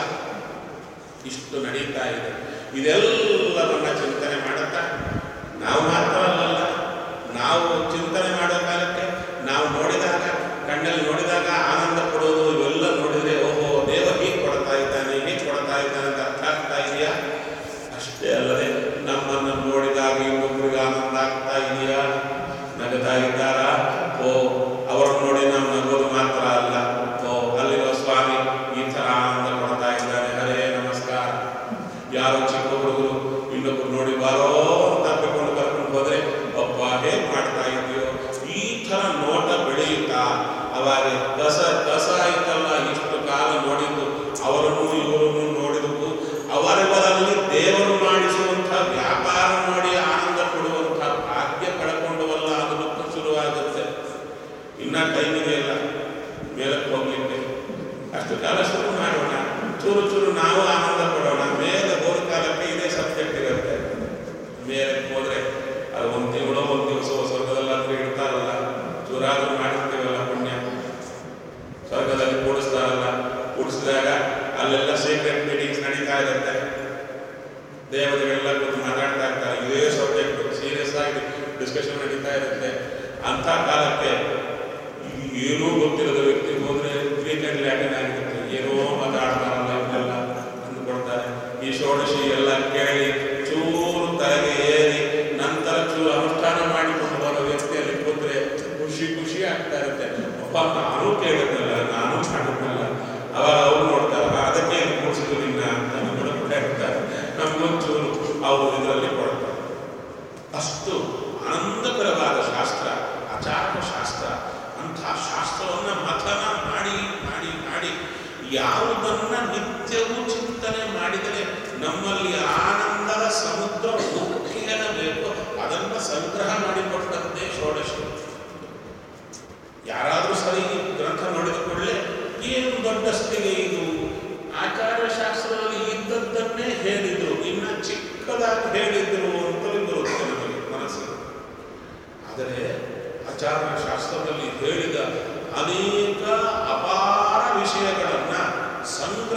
ಇಷ್ಟು ನಡೀತಾ ಇದೆ ಇದೆಲ್ಲವನ್ನ ಚಿಂತನೆ ಮಾಡುತ್ತಾ ನಾವು ಮಾತ್ರ ಅಲ್ಲಲ್ಲ ನಾವು ಚಿಂತನೆ ಮಾಡೋ ಕಾಲಕ್ಕೆ ನಾವು ನೋಡಿದಾಗ ಕಣ್ಣಲ್ಲಿ ನೋಡಿದಾಗ ಆನಂದ ಪಡೋದು ಇವೆಲ್ಲ ನೋಡಿದ್ರೆ ಓಹೋ ದೇವ ಹೀಗೆ ಕೊಡ್ತಾ ಇದ್ದಾನೆ ಹೀಗೆ ಕೊಡ್ತಾ ಇದ್ದಾನೆ ಅಂತ ಅರ್ಥ ಆಗ್ತಾ ಇದೆಯಾ ಅಷ್ಟೇ ಅಲ್ಲದೆ ನಮ್ಮನ್ನು ನೋಡಿದಾಗ ಇನ್ನೊಬ್ಬರಿಗೆ ಆನಂದ ಆಗ್ತಾ ಇದೆಯಾ ನಗತಾ ಇದ್ದಾರಾ ಓ ಅವರನ್ನು ನೋಡಿ ನಾವು ನಗೋದು ಮಾತ್ರ ಅಲ್ಲ ಓ ಅಲ್ಲಿರೋ ಸ್ವಾಮಿ ಈ ಥರ ಆನಂದ ಕೊಡ್ತಾ ಇದ್ದಾನೆ ಹರೇ ನಮಸ್ಕಾರ ಯಾರೋ ಚಿಕ್ಕ ಹುಡುಗರು ಇನ್ನೊಬ್ರು ನೋಡಿ ಬಾರೋ ಅಂತ ತಪ್ಪಿಕೊಂಡು ಕರ್ಕೊಂಡು ಹೋದ್ರೆ ಒಬ್ಬ ಹೇಗೆ ಮಾಡ್ತಾ ಇದೆಯೋ ಈ ಥರ ನೋಟ ಬೆಳೆಯುತ್ತಾ ಅವಾಗ ಕಸ ಕಸ ಆಯ್ತಲ್ಲ ಇಷ್ಟು ಕಾಲ ನೋಡಿದ್ದು ಅವರನ್ನು ಇವರನ್ನು ನೋಡಿದವು ಅವರಿವರಲ್ಲಿ ದೇವರು ಮಾಡಿಸುವಂಥ ವ್ಯಾಪಾರ ಮಾಡಿ ಆನಂದ ಕೊಡುವಂಥ ಭಾಗ್ಯ ಕಳ್ಕೊಂಡವಲ್ಲ ಅದು ದುಃಖ ಶುರುವಾಗುತ್ತೆ ಇನ್ನ ಟೈಮ್ ಇದೆಯಲ್ಲ ಮೇಲಕ್ಕೆ ಹೋಗ್ಲಿಕ್ಕೆ ಅಷ್ಟು ಕಾಲ ಶುರು ಮಾಡೋಣ ಚೂರು ಚೂರು ನಾವು ಆನಂದ ಪಡೋಣ ಮೇಲೆ ಹೋದ ಕಾಲಕ್ಕೆ ಇದೇ ಸಬ್ಜೆಕ್ಟ್ ಇರುತ್ತೆ ಮೇಲಕ್ಕೆ ಹೋದ್ರೆ ಅದು ಒಂದು ತಿಂಗಳು ಒಂದು ದಿವಸ ಸ್ವರ್ಗದಲ್ಲಾದ್ರೂ ಇಡ್ತಾರಲ್ಲ ಚೂರಾದ್ರೂ ಮಾಡಿರ್ತೀವಲ್ಲ ಪುಣ್ಯ ಸ್ವರ್ಗದಲ್ಲಿ ಕೂಡಿಸ್ತಾರಲ್ಲ ಕೂಡಿಸಿದಾಗ ಅಲ್ಲೆಲ್ಲ ಸೀಕ್ರೆಟ್ ಮೀಟಿಂಗ್ಸ್ ನಡೀತಾ ಇರುತ್ತೆ ದೇವತೆಗಳೆಲ್ಲ ಕೂತು ಮಾತಾಡ್ತಾ ಇರ್ತಾರೆ ಇದೇ ಸಬ್ಜೆಕ್ಟ್ ಸೀರಿಯಸ್ ಆಗಿ ಡಿಸ್ಕಷನ್ ನಡೀತಾ ಇರುತ್ತೆ ಅಂಥ ಕಾಲಕ್ಕೆ ಏನೂ ಗೊತ್ತಿರದ ವ್ಯಕ್ತಿ ಹೋದ್ರೆ ಗ್ರೀಕ್ ಅಂಡ್ ಲ್ಯಾಟಿನ್ ಆಗಿರುತ್ತೆ ಏನೋ ಮಾತಾಡ್ತಾರಲ್ಲ ಇವರೆಲ್ಲ ಅಂದ್ಕೊಳ್ತಾರೆ ಈ ಷೋಡಶಿ ಎಲ್ಲ ಕೇಳಿ ಚೂರು ತಲೆಗೆ ಏರಿ ನಂತರ ಚೂರು ಅನುಷ್ಠಾನ ಮಾಡಿಕೊಂಡು ಬರೋ ವ್ಯಕ್ತಿಯಲ್ಲಿ ಕೂತ್ರೆ ಖುಷಿ ಖುಷಿ ಆಗ್ತಾ ಇರುತ್ತೆ ಅಪ್ಪ ನಾನು ಕೇಳಿದ್ನಲ್ಲ ನಾನು ಮಾಡಿದ್ನಲ್ಲ ಅವಾಗ ಅವ್ರು ನೋಡ್ತಾರೆ "ಆ, ಅದಕ್ಕೆ ಏನು ಕೂಡಿಸಿದ್ರು ನಿನ್ನ ಅಂತ ನಮ್ಮನ್ನು ಕೂಡ ಹೇಳ್ತಾರೆ ನಮಗೊಂಚೂರು ಅವರು ಇದರಲ್ಲಿ ಕೊಡ್ತಾರೆ ಅಷ್ಟು ಆನಂದಕರವಾದ ಶಾಸ್ತ್ರ ಆಚಾರ ಶಾಸ್ತ್ರ ಅಂಥ ಶಾಸ್ತ್ರವನ್ನ ಮಥನ ಮಾಡಿ ಮಾಡಿ ಮಾಡಿ ಯಾವುದನ್ನ ನಿತ್ಯವೂ ಚಿಂತನೆ ಮಾಡಿದರೆ ನಮ್ಮಲ್ಲಿ ಆನಂದದ ಸಮುದ್ರ ಉಕ್ಕೇರಬೇಕು ಅದನ್ನ ಸಂಗ್ರಹ ಮಾಡಿಕೊಟ್ಟಂತೆ ಷೋಡಶಿ ಯಾರಾದರೂ ಸರಿ ಈ ಗ್ರಂಥ ನೋಡಿದ ಕೂಡಲೇ ಏನು ದೊಡ್ಡಷ್ಟಿಗೆ ಇದು ಆಚಾರ್ಯ ಶಾಸ್ತ್ರದಲ್ಲಿ ಇದ್ದದ್ದನ್ನೇ ಹೇಳಿದ್ರು ಇನ್ನ ಚಿಕ್ಕದಾಗಿ ಹೇಳಿದ್ರು ಅಂತಲೇ ಬರುತ್ತೆ ನಮಗೆ ಮನಸ್ಸಿಗೆ ಆದರೆ ಆಚಾರ್ಯ ಶಾಸ್ತ್ರದಲ್ಲಿ ಹೇಳಿದ ಅನೇಕ ಅಪಾರ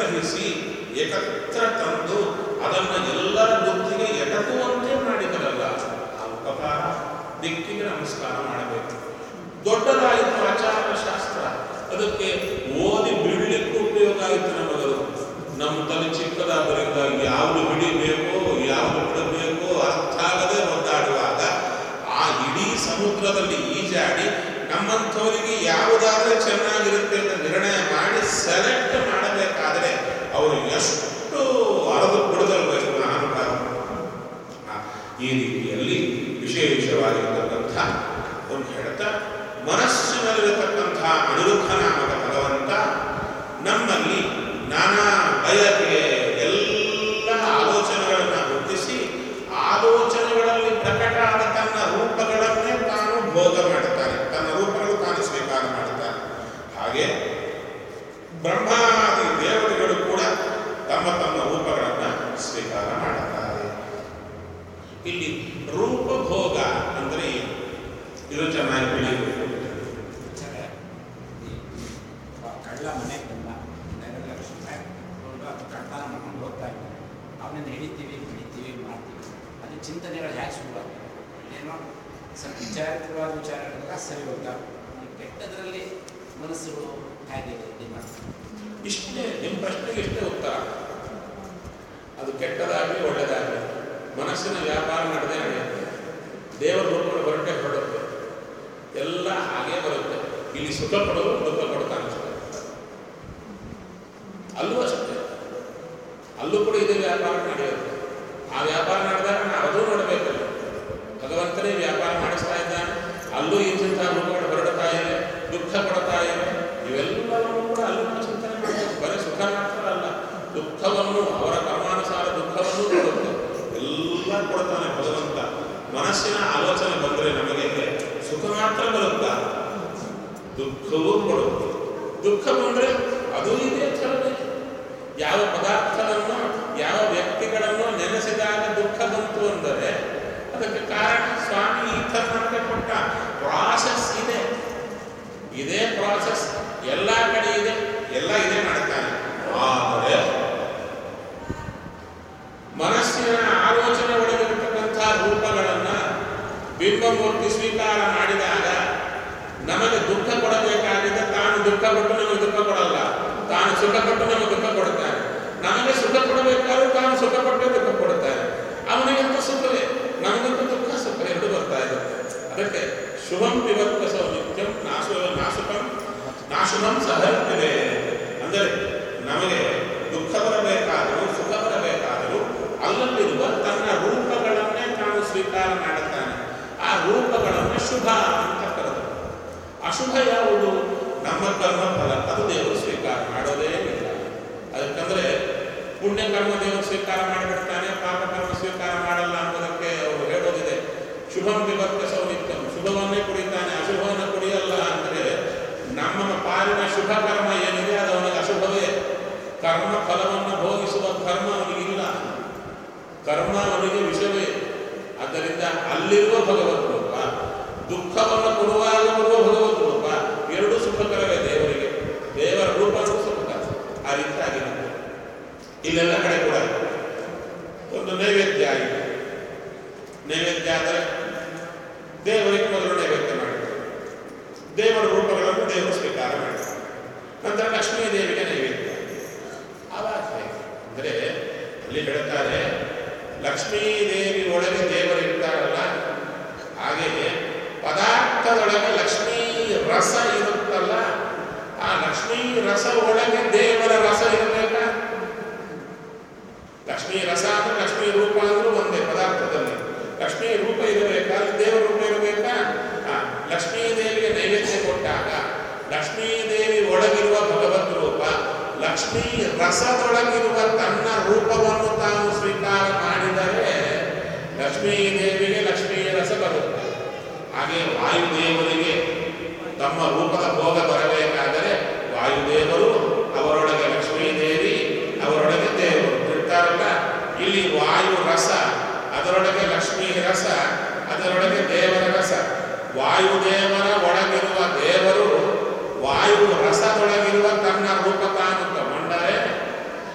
ಸಂಗ್ರಹಿಸಿ ಏಕತ್ರ ತಂದು ಅದನ್ನು ಎಲ್ಲರ ಬುದ್ಧಿಗೆ ಎಟಕುವಂತೆ ಮಾಡಿದರಲ್ಲ ಆ ಉಪಕಾರ ದಿಕ್ಕಿಗೆ ನಮಸ್ಕಾರ ಮಾಡಬೇಕು ದೊಡ್ಡದಾಯಿತು ಆಚಾರ ಶಾಸ್ತ್ರ ಅದಕ್ಕೆ ಓದಿ ಬಿಡ್ಲಿಕ್ಕೂ ಉಪಯೋಗ ಆಯಿತು ನಮಗದು ನಮ್ಮ ತಲೆ ಚಿಕ್ಕದಾದ್ದರಿಂದ ಯಾವುದು ಹಿಡಿಬೇಕೋ ಯಾವುದು ಬಿಡಬೇಕೋ ಅರ್ಥ ಆಗದೆ ಒದ್ದಾಡುವಾಗ ಆ ಇಡೀ ಸಮುದ್ರದಲ್ಲಿ ಈಜಾಡಿ ನಮ್ಮಂಥವರಿಗೆ ಯಾವುದಾದ್ರೆ ಚೆನ್ನಾಗಿರುತ್ತೆ ಅಂತ ನಿರ್ಣಯ ಮಾಡಿ ಸೆಲೆಕ್ಟ್ ಮಾಡಬೇಕಾದ್ರೆ ಅವರು ಎಷ್ಟು ಅರದು ಬಿಡದಲ್ಬೇಕು ಅಹಂಕಾರ ಆ, ಈ ರೀತಿಯಲ್ಲಿ ವಿಶೇಷವಾಗಿರತಕ್ಕಂಥ ಒಂದು ಹೇಳ್ತಾ ಮನಸ್ಸಿನಲ್ಲಿರತಕ್ಕಂಥ ಅನಿರುದ್ಧ ನಾಮಕ ಭಗವಂತ ನಮ್ಮಲ್ಲಿ ನಾನಾ ಬಯಕೆ ಎಲ್ಲ ಆಲೋಚನೆಗಳನ್ನು ಗುರುತಿಸಿ ಆಲೋಚನೆಗಳಲ್ಲಿ ಪ್ರಕಟ ಆದ ತನ್ನ ರೂಪಗಳನ್ನೇ ತಾನು ಭೋಗ ಮಾಡುತ್ತಾನೆ ತನ್ನ ರೂಪಗಳು ತಾನು ಸ್ವೀಕಾರ ಮಾಡುತ್ತಾನೆ ಹಾಗೆ ಬ್ರಹ್ಮಾದಿ ದೇವತೆಗಳು ಕೂಡ ತಮ್ಮ ತಮ್ಮ ರೂಪಗಳನ್ನು ಸ್ವೀಕಾರ ಮಾಡುತ್ತಾರೆ ಇಲ್ಲಿ ರೂಪಭೋಗ ಅಂದರೆ ಏನು ಇದು ಚೆನ್ನಾಗಿ ತಿಳಿಯಬೇಕು ಆಚಾರ್ಯ, ಈ ಆ ಕಳ್ಳ ಮನೆಗೆ ಬಂದ ಎರಡು ಲಕ್ಷ ರೂಪಾಯಿ ಕೊಂಡು ಅದು ಕಳ್ತನ ಮಾಡ್ಕೊಂಡು ಹೋಗ್ತಾ ಇದ್ದಾನೆ ಅವನನ್ನು ಹಿಡಿತೀವಿ ಹಿಡಿತೀವಿ ಮಾಡ್ತೀವಿ ಅದು ಚಿಂತನೆಗಳು ಹೇಗೆ ಶುರುವಾಗ್ತವೆ ಏನೋ ಸ್ವಲ್ಪ ವಿಚಾರವಾದ ವಿಚಾರಗಳೆಲ್ಲ ಸರಿ ಹೋಗ್ತಾವೆ ಈ ಕೆಟ್ಟದರಲ್ಲಿ ಮನಸ್ಸುಗಳು ಹೇಗೆ ಇದು ಮಾಡ್ತವೆ ಇಷ್ಟೇ ನಿಮ್ಮ ಪ್ರಶ್ನೆಗೆ ಇಷ್ಟೇ ಉತ್ತರ ಅದು ಕೆಟ್ಟದಾಗಲಿ ಒಳ್ಳೆಯದಾಗಲಿ ಮನಸ್ಸಿನ ವ್ಯಾಪಾರ ನಡೆದೇ ನಡೆಯುತ್ತೆ ದೇವರ ರೂಪಗಳು ಹೊರಟೆ ಹೊರಡುತ್ತೆ ಎಲ್ಲ ಹಾಗೆ ಬರುತ್ತೆ ಇಲ್ಲಿ ಸುಖ ಪಡೋದು ದುಃಖ ಕೊಡ್ತಾನೆ ಅಷ್ಟೇ ಅಲ್ಲೂ ಅಷ್ಟೇ ಅಲ್ಲೂ ಕೂಡ ಇದೇ ವ್ಯಾಪಾರ ನಡೆಯುತ್ತೆ ಆ ವ್ಯಾಪಾರ ನಡೆದಾಗ ನಾವು ಅದೂ ನೋಡಬೇಕಲ್ಲ ಭಗವಂತನೇ ವ್ಯಾಪಾರ ಮಾಡಿಸ್ತಾ ಇದ್ದಾನೆ ಅಲ್ಲೂ ಇಂಥ ರೂಪಗಳು ಹೊರಡ್ತಾ ಇವೆ ದುಃಖ ಪಡ್ತಾ ಇವೆ ಇವೆಲ್ಲವನ್ನೂ ಕೂಡ ಅಲ್ಲೂ ನಾವು ಚಿಂತನೆ ಮಾಡಬೇಕು ಬರೀ ಸುಖ ಮಾತ್ರ ಅಲ್ಲ ದುಃಖವನ್ನು ಅವರ ಕರ್ಮಾನುಸಾರ ದುಃಖವನ್ನು ಕೊಡುತ್ತೆ ಎಲ್ಲ ಕೊಡ್ತಾನೆ ಭಗವಂತ ಮನಸ್ಸಿನ ಆಲೋಚನೆ ಬಂದರೆ ನಮಗೆ ಸುಖ ಮಾತ್ರ ಬರುತ್ತಾ ದುಃಖವೂ ಕೊಡುತ್ತೆ ದುಃಖ ಬಂದರೆ ಅದು ಇದೆ ಥರನೇ ಯಾವ ಪದಾರ್ಥವನ್ನು ಯಾವ ವ್ಯಕ್ತಿಗಳನ್ನು ನೆನೆಸಿದಾಗ ದುಃಖ ಬಂತು ಅಂದರೆ ಅದಕ್ಕೆ ಕಾರಣ ಸ್ವಾಮಿ ಈ ಥರ ನಮಗೆ ಕೊಟ್ಟ ಪ್ರಾಸೆಸ್ ಇದೆ ಇದೇ ಪ್ರಾಸೆಸ್ ಎಲ್ಲ ಕಡೆ ಇದೆ ಎಲ್ಲ ಇದೇ ಮಾಡ್ತಾನೆ ಆದರೆ ಮನಸ್ಸಿನ ಆಲೋಚನೆ ಒಳಗಿರತಕ್ಕಂಥ ರೂಪಗಳನ್ನ ಬಿಂಬಮೂರ್ತಿ ಸ್ವೀಕಾರ ಮಾಡಿದಾಗ ನಮಗೆ ದುಃಖ ಕೊಡಬೇಕಾಗಿದೆ ತಾನು ದುಃಖ ಕೊಟ್ಟು ನಮಗೆ ದುಃಖ ಕೊಡಲ್ಲ ತಾನು ಸುಖ ಕೊಟ್ಟು ನಮಗೆ ದುಃಖ ಕೊಡುತ್ತಾನೆ ನಮಗೆ ಸುಖ ಕೊಡಬೇಕಾದ್ರೂ ತಾನು ಸುಖ ಕೊಟ್ಟೇ ದುಃಖ ಕೊಡುತ್ತಾನೆ ಅವನಿಗಂತೂ ಸುಖವೇ ನಮಗಂತೂ ದುಃಖ ಸುಖ ಎರಡು ಬರ್ತಾ ಇರುತ್ತೆ ಅದಕ್ಕೆ ಶುಭಂ ವಿವರ್ತ ನಿತ್ಯಂ ನಾಶು ನಾಶುಕಂ ನಾಶುಭಂ ಸಹರ್ತಿದೆ ಅಂದರೆ ನಮಗೆ ದುಃಖ ಬರಬೇಕಾದರೂ ಸುಖ ಬರಬೇಕಾದರೂ ಅಲ್ಲಲ್ಲಿರುವ ತನ್ನ ರೂಪಗಳನ್ನೇ ತಾನು ಸ್ವೀಕಾರ ಮಾಡುತ್ತಾನೆ ಆ ರೂಪಗಳನ್ನು ಶುಭ ಅಂತ ಕರೆದು ಅಶುಭ ಯಾವುದು ನಮ್ಮ ಕರ್ಮ ಫಲ ಅದು ದೇವರು ಸ್ವೀಕಾರ ಮಾಡೋದೇ ಇಲ್ಲ ಅದಕ್ಕಂದ್ರೆ ಪುಣ್ಯ ಕರ್ಮ ದೇವರು ಸ್ವೀಕಾರ ಮಾಡಿಬಿಡ್ತಾನೆ ಪಾಪ ಕರ್ಮ ಸ್ವೀಕಾರ ಮಾಡಲ್ಲ ಅನ್ನೋದಕ್ಕೆ ಅವರು ಹೇಳೋದಿದೆ ಶುಭಂ ವಿಭಕ್ತ ಸೌನಿತ್ಯಂ ಶುಭವನ್ನೇ ಕುಡಿತಾನೆ ಅಶುಭವನ್ನು ಕುಡಿಯಲ್ಲ ಅಂದರೆ ನಮ್ಮ ಪಾಲಿನ ಶುಭ ಕರ್ಮ ಏನಿದೆ ಅದು ಅವನಿಗೆ ಅಶುಭವೇ ಕರ್ಮ ಫಲವನ್ನು ಭೋಗಿಸುವ ಕರ್ಮ ಅವನಿಗಿಲ್ಲ ಕರ್ಮ ಅವನಿಗೆ ವಿಷಯವೇ ಆದ್ದರಿಂದ ಅಲ್ಲಿರುವ ಭಗವತ್ ರೂಪ ದುಃಖವನ್ನು ಕೊಡುವಾಗ ಬರುವ ಭಗವತ್ ರೂಪ ಎರಡೂ ಸುಖಕರವೇ ದೇವರಿಗೆ ದೇವರ ರೂಪನೂ ಸುಖಕರ ಆ ರೀತಿ ಆಗಿರುತ್ತೆ ಇಲ್ಲೆಲ್ಲ ಕಡೆ ಕೂಡ ಒಂದು ನೈವೇದ್ಯ ಆಗಿದೆ ನೈವೇದ್ಯ ಆದರೆ ದೇವರಿಗೆ ಮೊದಲು ನೈವೇದ್ಯ ಮಾಡ್ತಾರೆ ದೇವರ ರೂಪಗಳನ್ನು ದೇವರು ಸ್ವೀಕಾರ ಮಾಡ್ತಾರೆ ನಂತರ ಲಕ್ಷ್ಮೀ ದೇವಿಗೆ ನೈವೇದ್ಯ ಆವಾಗ ಹೇಗೆ ಅಂದರೆ ಅಲ್ಲಿ ಹೇಳ್ತಾರೆ ಲಕ್ಷ್ಮೀ ದೇವಿ ಒಳಗೆ ದೇವರು ಇರ್ತಾರಲ್ಲ ಹಾಗೆಯೇ ಪದಾರ್ಥದೊಳಗೆ ಲಕ್ಷ್ಮೀ ರಸ ಇರುತ್ತಲ್ಲ ಆ ಲಕ್ಷ್ಮೀ ರಸ ಒಳಗೆ ದೇವರ ರಸ ಇರಬೇಕಾ ಲಕ್ಷ್ಮೀ ರಸ ಅಂದ್ರೆ ಲಕ್ಷ್ಮೀ ರೂಪ ಅಂದ್ರೂ ಒಂದೇ ಪದಾರ್ಥದಲ್ಲಿ ಲಕ್ಷ್ಮೀ ರೂಪ ಇರಬೇಕಾ ದೇವರ ರೂಪ ಇರಬೇಕಾ ಆ, ಲಕ್ಷ್ಮೀ ದೇವಿಗೆ ನೈವೇದ್ಯ ಕೊಟ್ಟಾಗ ಲಕ್ಷ್ಮೀ ದೇವಿ ಒಳಗಿರುವ ಭಗವತ್ ರೂಪ ಲಕ್ಷ್ಮೀ ರಸದೊಳಗಿರುವ ತನ್ನ ರೂಪವನ್ನು ತಾನು ಸ್ವೀಕಾರ ಮಾಡಿದರೆ ಲಕ್ಷ್ಮೀ ದೇವಿಗೆ ಲಕ್ಷ್ಮೀ ರಸ ಬರುತ್ತೆ ಹಾಗೆ ವಾಯುದೇವರಿಗೆ ತಮ್ಮ ರೂಪದ ಭೋಗ ಬರಬೇಕಾದರೆ ವಾಯುದೇವರು ಅವರೊಳಗೆ ಲಕ್ಷ್ಮೀ ದೇವಿ ಅವರೊಳಗೆ ದೇವರು ಇರ್ತಾರಲ್ಲ ಇಲ್ಲಿ ವಾಯು ರಸ ಅದರೊಳಗೆ ಲಕ್ಷ್ಮೀ ರಸ ಅದರೊಳಗೆ ದೇವರ ರಸ ವಾಯುದೇವರ ಒಳಗಿರುವ ದೇವರು ವಾಯು ರಸದೊಳಗಿರುವ ತನ್ನ ರೂಪ ತಾನು ತಗೊಂಡರೆ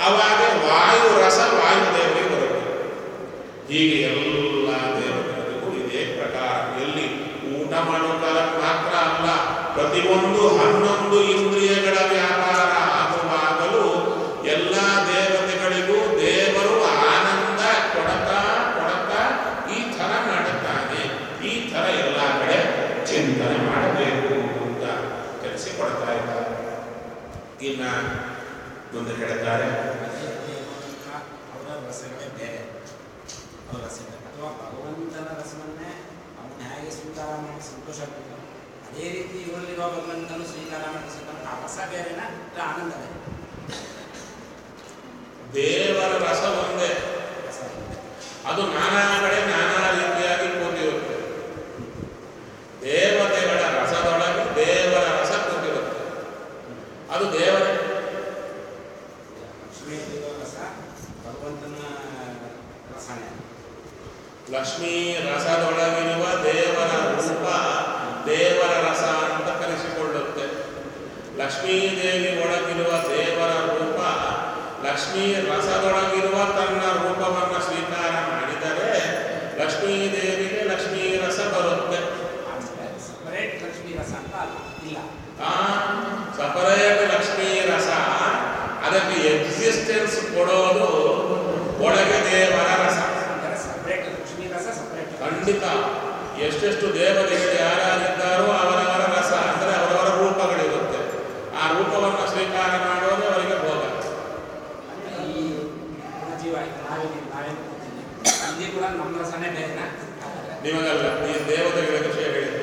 ಅವಾಗ ವಾಯು ರಸ ವಾಯುದೇವರಿಗೆ ಬರುತ್ತೆ ಹೀಗೆ ಎಲ್ಲ ದೇವತೆಗಳಿಗೂ ಇದೇ ಪ್ರಕಾರ ಎಲ್ಲಿ ಊಟ ಮಾಡೋ ಕಾಲಕ್ಕೆ ಮಾತ್ರ ಅಲ್ಲ ಪ್ರತಿಯೊಂದು ಹನ್ನೊಂದು ಇಂದ್ರಿಯಗಳ ವ್ಯಾಪಾರ ಆಗುವಾಗಲೂ ಎಲ್ಲ ದೇವತೆಗಳಿಗೂ ದೇವರು ಆನಂದ ಕೊಡತಾ ಕೊಡತಾ ಈ ಥರ ಮಾಡುತ್ತಾನೆ ಈ ಥರ ಎಲ್ಲ ಕಡೆ ಚಿಂತನೆ ಮಾಡಬೇಕು ಅಂತ ತಿಳಿಸಿಕೊಡ್ತಾ ಇದ್ದಾರೆ ಇನ್ನ ಮುಂದೆ ಹೇಳ್ತಾರೆ ಅವರ ರಸಗಳೇ ಬೇರೆ ಅವರ ರಸ ಇದೆ. ಅಥವಾ ಭಗವಂತನ ರಸವನ್ನೇ ಅವನು ಹೇಗೆ ಸ್ವೀಕಾರ ಮಾಡಿ ಸಂತೋಷ ಪಡ್ತಾನೆ ಅದೇ ರೀತಿ ಇವರಲ್ಲಿರುವ ಭಗವಂತನು ಸ್ವೀಕಾರ ಮಾಡಿ ಸಂತೋಷ ಆ ರಸ ಬೇರೆನಾ ಇಲ್ಲ ಆನಂದ ಬೇರೆ ದೇವರ ರಸ ಒಂದೇ ರಸ ಬೇರೆ. ಅದು ನಾನಾ ಕಡೆ ನಾನಾ ರೀತಿಯಾಗಿ ಕೂತಿರುತ್ತೆ ದೇವತೆಗಳ ರಸದೊಳಗೆ ದೇವರ ರಸ ಕೂತಿರುತ್ತೆ ಅದು ದೇವರ ಲಕ್ಷ್ಮಿಯಲ್ಲಿರುವ ರಸ ಭಗವಂತನ ರಸನೇ ಲಕ್ಷ್ಮೀ ರಸದೊಳಗಿರುವ ದೇವರ ರೂಪ ದೇವರ ರಸ ಅಂತ ಕರೆಸಿಕೊಳ್ಳುತ್ತೆ ಲಕ್ಷ್ಮೀದೇವಿ ಒಳಗಿರುವ ದೇವರ ರೂಪ ಲಕ್ಷ್ಮೀ ರಸದೊಳಗಿರುವ ತನ್ನ ರೂಪವನ್ನು ಸ್ವೀಕಾರ ಮಾಡಿದರೆ ಲಕ್ಷ್ಮೀದೇವಿಗೆ ಲಕ್ಷ್ಮೀ ರಸ ಬರುತ್ತೆ ಆಮೇಲೆ ಸಪರೇಟ್ ಲಕ್ಷ್ಮೀ ರಸ ಅಂತ ಅಲ್ಲ ಇಲ್ಲ ಆ ಸಪರೇಟ್ ಲಕ್ಷ್ಮೀ ರಸ ಅದಕ್ಕೆ ಎಕ್ಸಿಸ್ಟೆನ್ಸ್ ಕೊಡೋದು ಒಳಗೆ ದೇವರ ರಸ ಅಂದರೆ ಸಪರೇಟ್ ಲಕ್ಷ್ಮೀ ರಸ ಸಪರೇಟ್ ಖಂಡಿತ ಎಷ್ಟೆಷ್ಟು ದೇವತೆಗಳು ಯಾರ್ಯಾರಿದ್ದಾರೋ ಅವರವರ ರಸ ಅಂದರೆ ಅವರವರ ರೂಪಗಳಿರುತ್ತೆ ಆ ರೂಪವನ್ನು ಸ್ವೀಕಾರ ಮಾಡೋದು ಅವರಿಗೆ ಭೋಗ ಈ ಜೀವ ನಾವೇನು ನಾವೇನು ಕೂತಿದ್ದೀವಿ ಇಲ್ಲಿ ಕೂಡ ನಮ್ಮ ರಸನೇ ಬೇರೆನಾ ಹಾಗಾದ್ರೆ ನಿಮಗಲ್ಲ ಈ ದೇವತೆಗಳ ವಿಷಯ ಹೇಳಿದೆ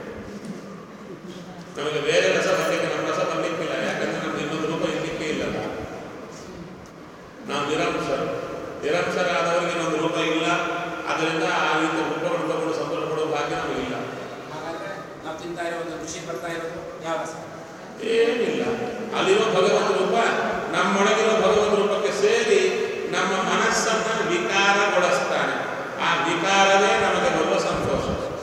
ನಮಗೆ ಬೇರೆ ರಸ ಬರ್ಲಿಕ್ಕೆ ನಮ್ಮ ರಸ ಬರ್ಲಿಕ್ಕಿಲ್ಲ ಯಾಕಂದ್ರೆ ನಮ್ದು ಇನ್ನೊಂದು ರೂಪ ಇರ್ಲಿಕ್ಕೆ ಇಲ್ಲ ನಾವು ನಿರಂಶರು ನಿರಂಶರಾದವರಿಗೆ ಇನ್ನೊಂದು ರೂಪ ಇಲ್ಲ ಅದರಿಂದ ಆ ರೀತಿ ರೂಪಗಳು ತಗೊಂಡು ಸಂತೋಷ ಪಡುವ ಭಾಗ್ಯ ನಮಗಿಲ್ಲ ಹಾಗಾದ್ರೆ ನಾವು ತಿಂತಾ ಇರೋದು ರುಚಿ ಬರ್ತಾ ಇರೋದು ಯಾವ ರಸ ಏನಿಲ್ಲ ಅಲ್ಲಿರೋ ಭಗವತ್ ರೂಪ ನಮ್ಮೊಳಗಿರೋ ಭಗವತ್ ರೂಪಕ್ಕೆ ಸೇರಿ ನಮ್ಮ ಮನಸ್ಸನ್ನ ವಿಕಾರಗೊಳಿಸ್ತಾನೆ ಆ ವಿಕಾರವೇ ನಮಗೆ ಬರುವ ಸಂತೋಷ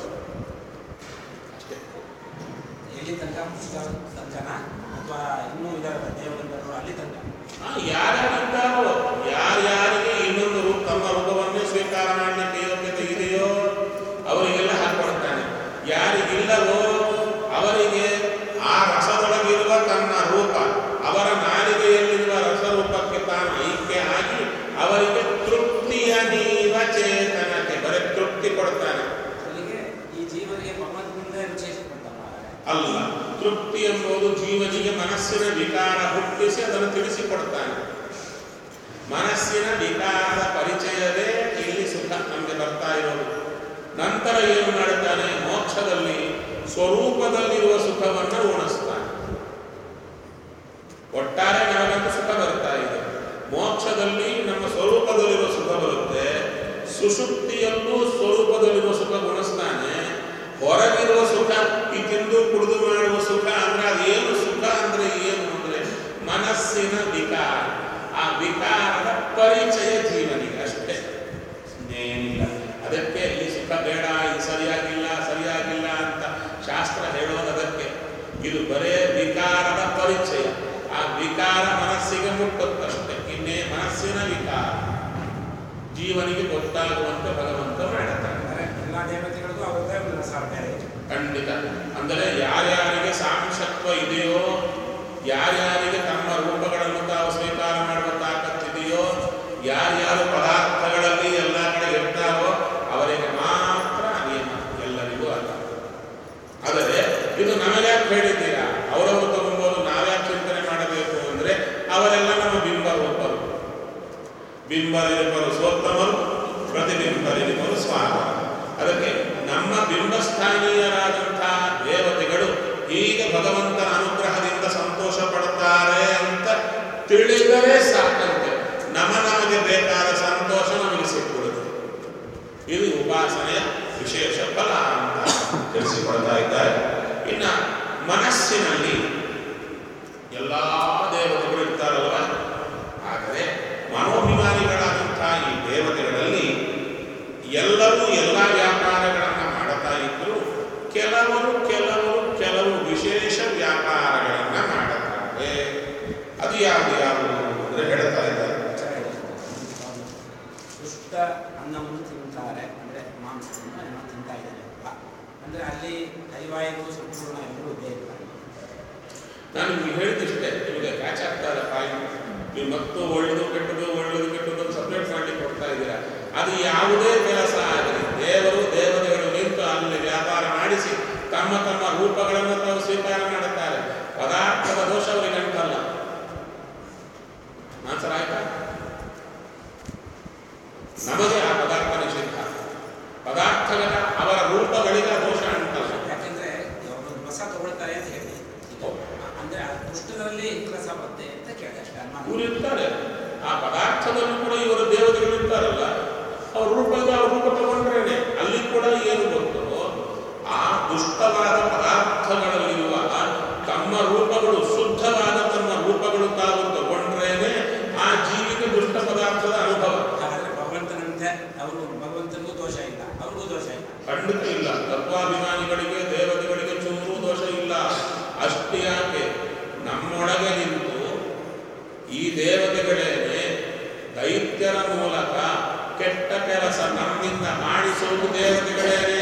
ಅಷ್ಟೇ ಎಲ್ಲಿ ತನಕ ಪುಸ್ತಕ ತನಕನ ಅಥವಾ ಇನ್ನೂ ಇದಾರೆ ದೇವರಂದರು ಅಲ್ಲಿ ತನಕ ಆ, ಯಾರ್ಯಾರಿದ್ದಾರೋ ಯಾರ್ಯಾರಿಗೆ ಇನ್ನೊಂದು ರೂಪ ತಮ್ಮ ರೂಪವನ್ನೇ ಸ್ವೀಕಾರ ಮಾಡಲಿಕ್ಕೆ ಯೋಗ್ಯತೆ ಇದೆಯೋ ಅವರಿಗೆಲ್ಲ ಹಾಕೊಡ್ತಾನೆ ಯಾರಿಗಿಲ್ಲವೋ ಅವರಿಗೆ ಆ ರಸದೊಳಗಿರುವ ತನ್ನ ರೂಪ ಅವರ ನಾಲಿಗೆಯಲ್ಲಿರುವ ರಸರೂಪಕ್ಕೆ ತಾನು ಐಕ್ಯ ಆಗಿ ಅವರಿಗೆ ತೃಪ್ತಿಯ ನೀವ ಚೇತನಕ್ಕೆ ಬರೀ ತೃಪ್ತಿ ಕೊಡ್ತಾನೆ ಅಲ್ಲಿಗೆ ಈ ಜೀವನಿಗೆ ಭಗವಂತನಿಂದ ರುಚಿ ಕೊಡ್ತಾನೆ ಅಲ್ಲ ತೃಪ್ತಿ ಎಂಬುದು ಜೀವನಿಗೆ ಮನಸ್ಸಿನ ವಿಕಾರ ಹುಟ್ಟಿಸಿ ಅದನ್ನು ತಿಳಿಸಿಕೊಡ್ತಾನೆ ಮನಸ್ಸಿನ ವಿಕಾರದ ಪರಿಚಯವೇ ಇಲ್ಲಿ ಸುಖ ನಮಗೆ ಬರ್ತಾ ಇರೋದು ನಂತರ ಏನು ಮಾಡುತ್ತಾನೆ ಮೋಕ್ಷದಲ್ಲಿ ಸ್ವರೂಪದಲ್ಲಿರುವ ಸುಖವನ್ನು ಉಣಿಸ್ತಾನೆ ಒಟ್ಟಾರೆ ನಮಗಂತೂ ಸುಖ ಬರ್ತಾ ಇದೆ ಮೋಕ್ಷದಲ್ಲಿ ನಮ್ಮ ಸ್ವರೂಪದಲ್ಲಿರುವ ಸುಖ ಬರುತ್ತೆ ಸುಷುಪ್ತಿಯಲ್ಲೂ ಸ್ವರೂಪದಲ್ಲಿರುವ ಸುಖ ಗುಣಿಸ್ತಾನೆ ಹೊರಗಿರುವ ಸುಖ ಈ ತಿಂದು ಕುಡಿದು ಮಾಡುವ ಸುಖ ಅಂದ್ರೆ ಅದೇನು ಸುಖ ಅಂದ್ರೆ ಏನು ಅಂದ್ರೆ ಮನಸ್ಸಿನ ವಿಕಾರ ಆ ವಿಕಾರದ ಪರಿಚಯ ಜೀವನಿಗೆ ಅಷ್ಟೇ ಇನ್ನೇನಿಲ್ಲ ಅದಕ್ಕೆ ಈ ಸುಖ ಬೇಡ ಇದು ಸರಿಯಾಗಿಲ್ಲ ಸರಿಯಾಗಿಲ್ಲ ಅಂತ ಶಾಸ್ತ್ರ ಹೇಳೋದು ಅದಕ್ಕೆ ಇದು ಬರೇ ವಿಕಾರದ ಪರಿಚಯ ಆ ವಿಕಾರ ಮನಸ್ಸಿಗೆ ಮುಟ್ಟುತ್ತಷ್ಟೇ ಇನ್ನೇ ಮನಸ್ಸಿನ ವಿಕಾರ ಜೀವನಿಗೆ ಗೊತ್ತಾಗುವಂತೆ ಭಗವಂತ ಮಾಡುತ್ತಾನೆ ಅಂದರೆ ಎಲ್ಲ ದೇವತೆಗಳಿಗೂ ಅವರದೇ ಒಂದು ರಸ ಬೇರೆ ಇದೆ. ಖಂಡಿತ ಅಂದರೆ ಯಾರ್ಯಾರಿಗೆ ಸಾಂಶತ್ವ ಇದೆಯೋ ಯಾರ್ಯಾರಿಗೆ ತಮ್ಮ ರೂಪಗಳನ್ನು ತಾವು ಸ್ವೀಕಾರ ಮಾಡುವ ತಾಕತ್ತಿದೆಯೋ ಯಾರ್ಯಾರು ಪದಾರ್ಥಗಳಲ್ಲಿ ಎಲ್ಲ ಕಡೆ ಇರ್ತಾರೋ ಅವರಿಗೆ ಮಾತ್ರ ನಿಯಮ ಎಲ್ಲರಿಗೂ ಅಲ್ಲ ಆದರೆ ಇದು ನಮಗ್ಯಾಕೆ ಹೇಳಿದ್ದೀರಾ ಅವರವರು ತಗೊಂಬೋದು ನಾವ್ಯಾಕೆ ಚಿಂತನೆ ಮಾಡಬೇಕು ಅಂದರೆ ಅವರೆಲ್ಲ ನಮ್ಮ ಬಿಂಬ ರೂಪರು ಬಿಂಬರಿಬ್ಬರು ಸೋತ್ತಮರು ಪ್ರತಿಬಿಂಬರಿಬ್ಬರು ಸ್ವಾಮಿ ಅದಕ್ಕೆ ನಮ್ಮ ಬಿಂಬಸ್ಥಾನೀಯರಾದಂತಹ ದೇವತೆಗಳು ಹೀಗೆ ಭಗವಂತನ ಅನುಗ್ರಹದಿಂದ ಸಂತೋಷ ಪಡುತ್ತಾರೆ ಅಂತ ತಿಳಿದರೆ ಸಾಕಂತೆ ನಮ್ಮ ನಮಗೆ ಬೇಕಾದ ಸಂತೋಷ ನಮಗೆ ಸಿಕ್ಬಿಡುತ್ತೆ ಇದು ಉಪಾಸನೆಯ ವಿಶೇಷ ಫಲ ಅಂತ ತಿಳಿಸಿಕೊಡ್ತಾ ಇದ್ದಾರೆ ಇನ್ನ ಮನಸ್ಸಿನಲ್ಲಿ ಎಲ್ಲ ದೇವತೆಗಳು ಇರ್ತಾರಲ್ವ ಆದರೆ ಮನೋಭಿಮಾನಿಗಳಾದಂತಹ ಈ ದೇವತೆಗಳಲ್ಲಿ ಎಲ್ಲರೂ ಎಲ್ಲ ವ್ಯಾಪಾರಗಳನ್ನು ಮಾಡುತ್ತಾ ಇದ್ರು ಕೆಲವರು ಕೆಲವರು ಕೆಲವು ವಿಶೇಷ ವ್ಯಾಪಾರಗಳನ್ನು ಮಾಡುತ್ತಾರೆ ಅದು ಯಾವುದು ಯಾವುದು ಅಂದರೆ ಹೇಳ್ತಾ ಇದ್ದಾರೆ ಅಂದರೆ ಅಲ್ಲಿ ಕೈವಾಯು ಸಂಪೂರ್ಣ ಎಲ್ಲರೂ ಇದ್ದೇ ಇರ್ತಾರೆ ನಾನು ನಿಮ್ಗೆ ಹೇಳಿದಿಷ್ಟೇ ನಿಮಗೆ ಕ್ಯಾಚ್ ಆಗ್ತಾ ಇಲ್ಲ ಪಾಯಿಂಟ್ ನೀವು ಮತ್ತು ಒಳ್ಳೆದು ಕೆಟ್ಟದು ಒಳ್ಳೆದು ಕೆಟ್ಟದು ಸಪ್ರೇಟ್ ಮಾಡ್ಲಿಕ್ಕೆ ಕೊಡ್ತಾ ಇದ್ದೀರಾ ಅದು ಯಾವುದೇ ಕೆಲಸ ಆಗಲಿ ದೇವರು ದೇವತೆಗಳು ನಿಂತು ಅಲ್ಲಿ ವ್ಯಾಪಾರ ಮಾಡಿಸಿ ತಮ್ಮ ತಮ್ಮ ರೂಪಗಳನ್ನು ತಾವು ಸ್ವೀಕಾರ ಮಾಡುತ್ತಾರೆ ಪದಾರ್ಥದ ದೋಷ ಅವರಿಗೆ ಅಂಟಲ್ಲ ಆನ್ಸರ್ ಆಯ್ತಾ ನಮಗೆ ಆ ಪದಾರ್ಥ ನಿಷಿದ್ಧ ಪದಾರ್ಥಗಳ ಅವರ ರೂಪಗಳಿಗೆ ಆ ದೋಷ ಅಂಟಲ್ಲ ಯಾಕೆಂದ್ರೆ ಒಂದು ರಸ ತಗೊಳ್ತಾರೆ ಅಂತ ಹೇಳಿ ಅಂದ್ರೆ ಆ ದುಷ್ಟರಲ್ಲಿ ರಸ ಬರುತ್ತೆ ಅಂತ ಕೇಳಿದೆ ಅಷ್ಟೇ ಅನುಮಾನ ಇವರು ಇರ್ತಾರೆ ಆ ಪದಾರ್ಥದಲ್ಲೂ ಕೂಡ ಇವರು ದೇವತೆಗಳು ಇರ್ತಾರಲ್ಲ ಅವ್ರ ರೂಪದ ಅವ್ರ ರೂಪ ತಗೊಂಡ್ರೇನೆ ಅಲ್ಲಿ ಕೂಡ ಏನು ಗೊತ್ತು ಆ ದುಷ್ಟವಾದ ಪದಾರ್ಥಗಳಲ್ಲಿರುವ ತಮ್ಮ ರೂಪಗಳು ಶುದ್ಧವಾದ ತಮ್ಮ ರೂಪಗಳು ತಾವು ತಗೊಂಡ್ರೇನೆ ಆ ಜೀವಿಗೆ ದುಷ್ಟ ಪದಾರ್ಥದ ಅನುಭವ ಹಾಗಾದ್ರೆ ಭಗವಂತನಂತೆ ಅವರು ಭಗವಂತನಿಗೂ ದೋಷ ಇಲ್ಲ ಅವ್ರಿಗೂ ದೋಷ ಇಲ್ಲ ಖಂಡಿತ ಇಲ್ಲ ತತ್ವಾಭಿಮಾನಿಗಳಿಗೆ ದೇವತೆಗಳಿಗೆ ಚೂರು ದೋಷ ಇಲ್ಲ ಅಷ್ಟೇ ಯಾಕೆ ನಮ್ಮೊಳಗೆ ನಿಂತು ಈ ದೇವತೆಗಳೇನೆ ದೈತ್ಯರ ಮೂಲಕ ಕೆಟ್ಟ ಕೆಲಸ ನಮ್ಮಿಂದ ಮಾಡಿಸುವುದು ದೇವತೆಗಳೇನೆ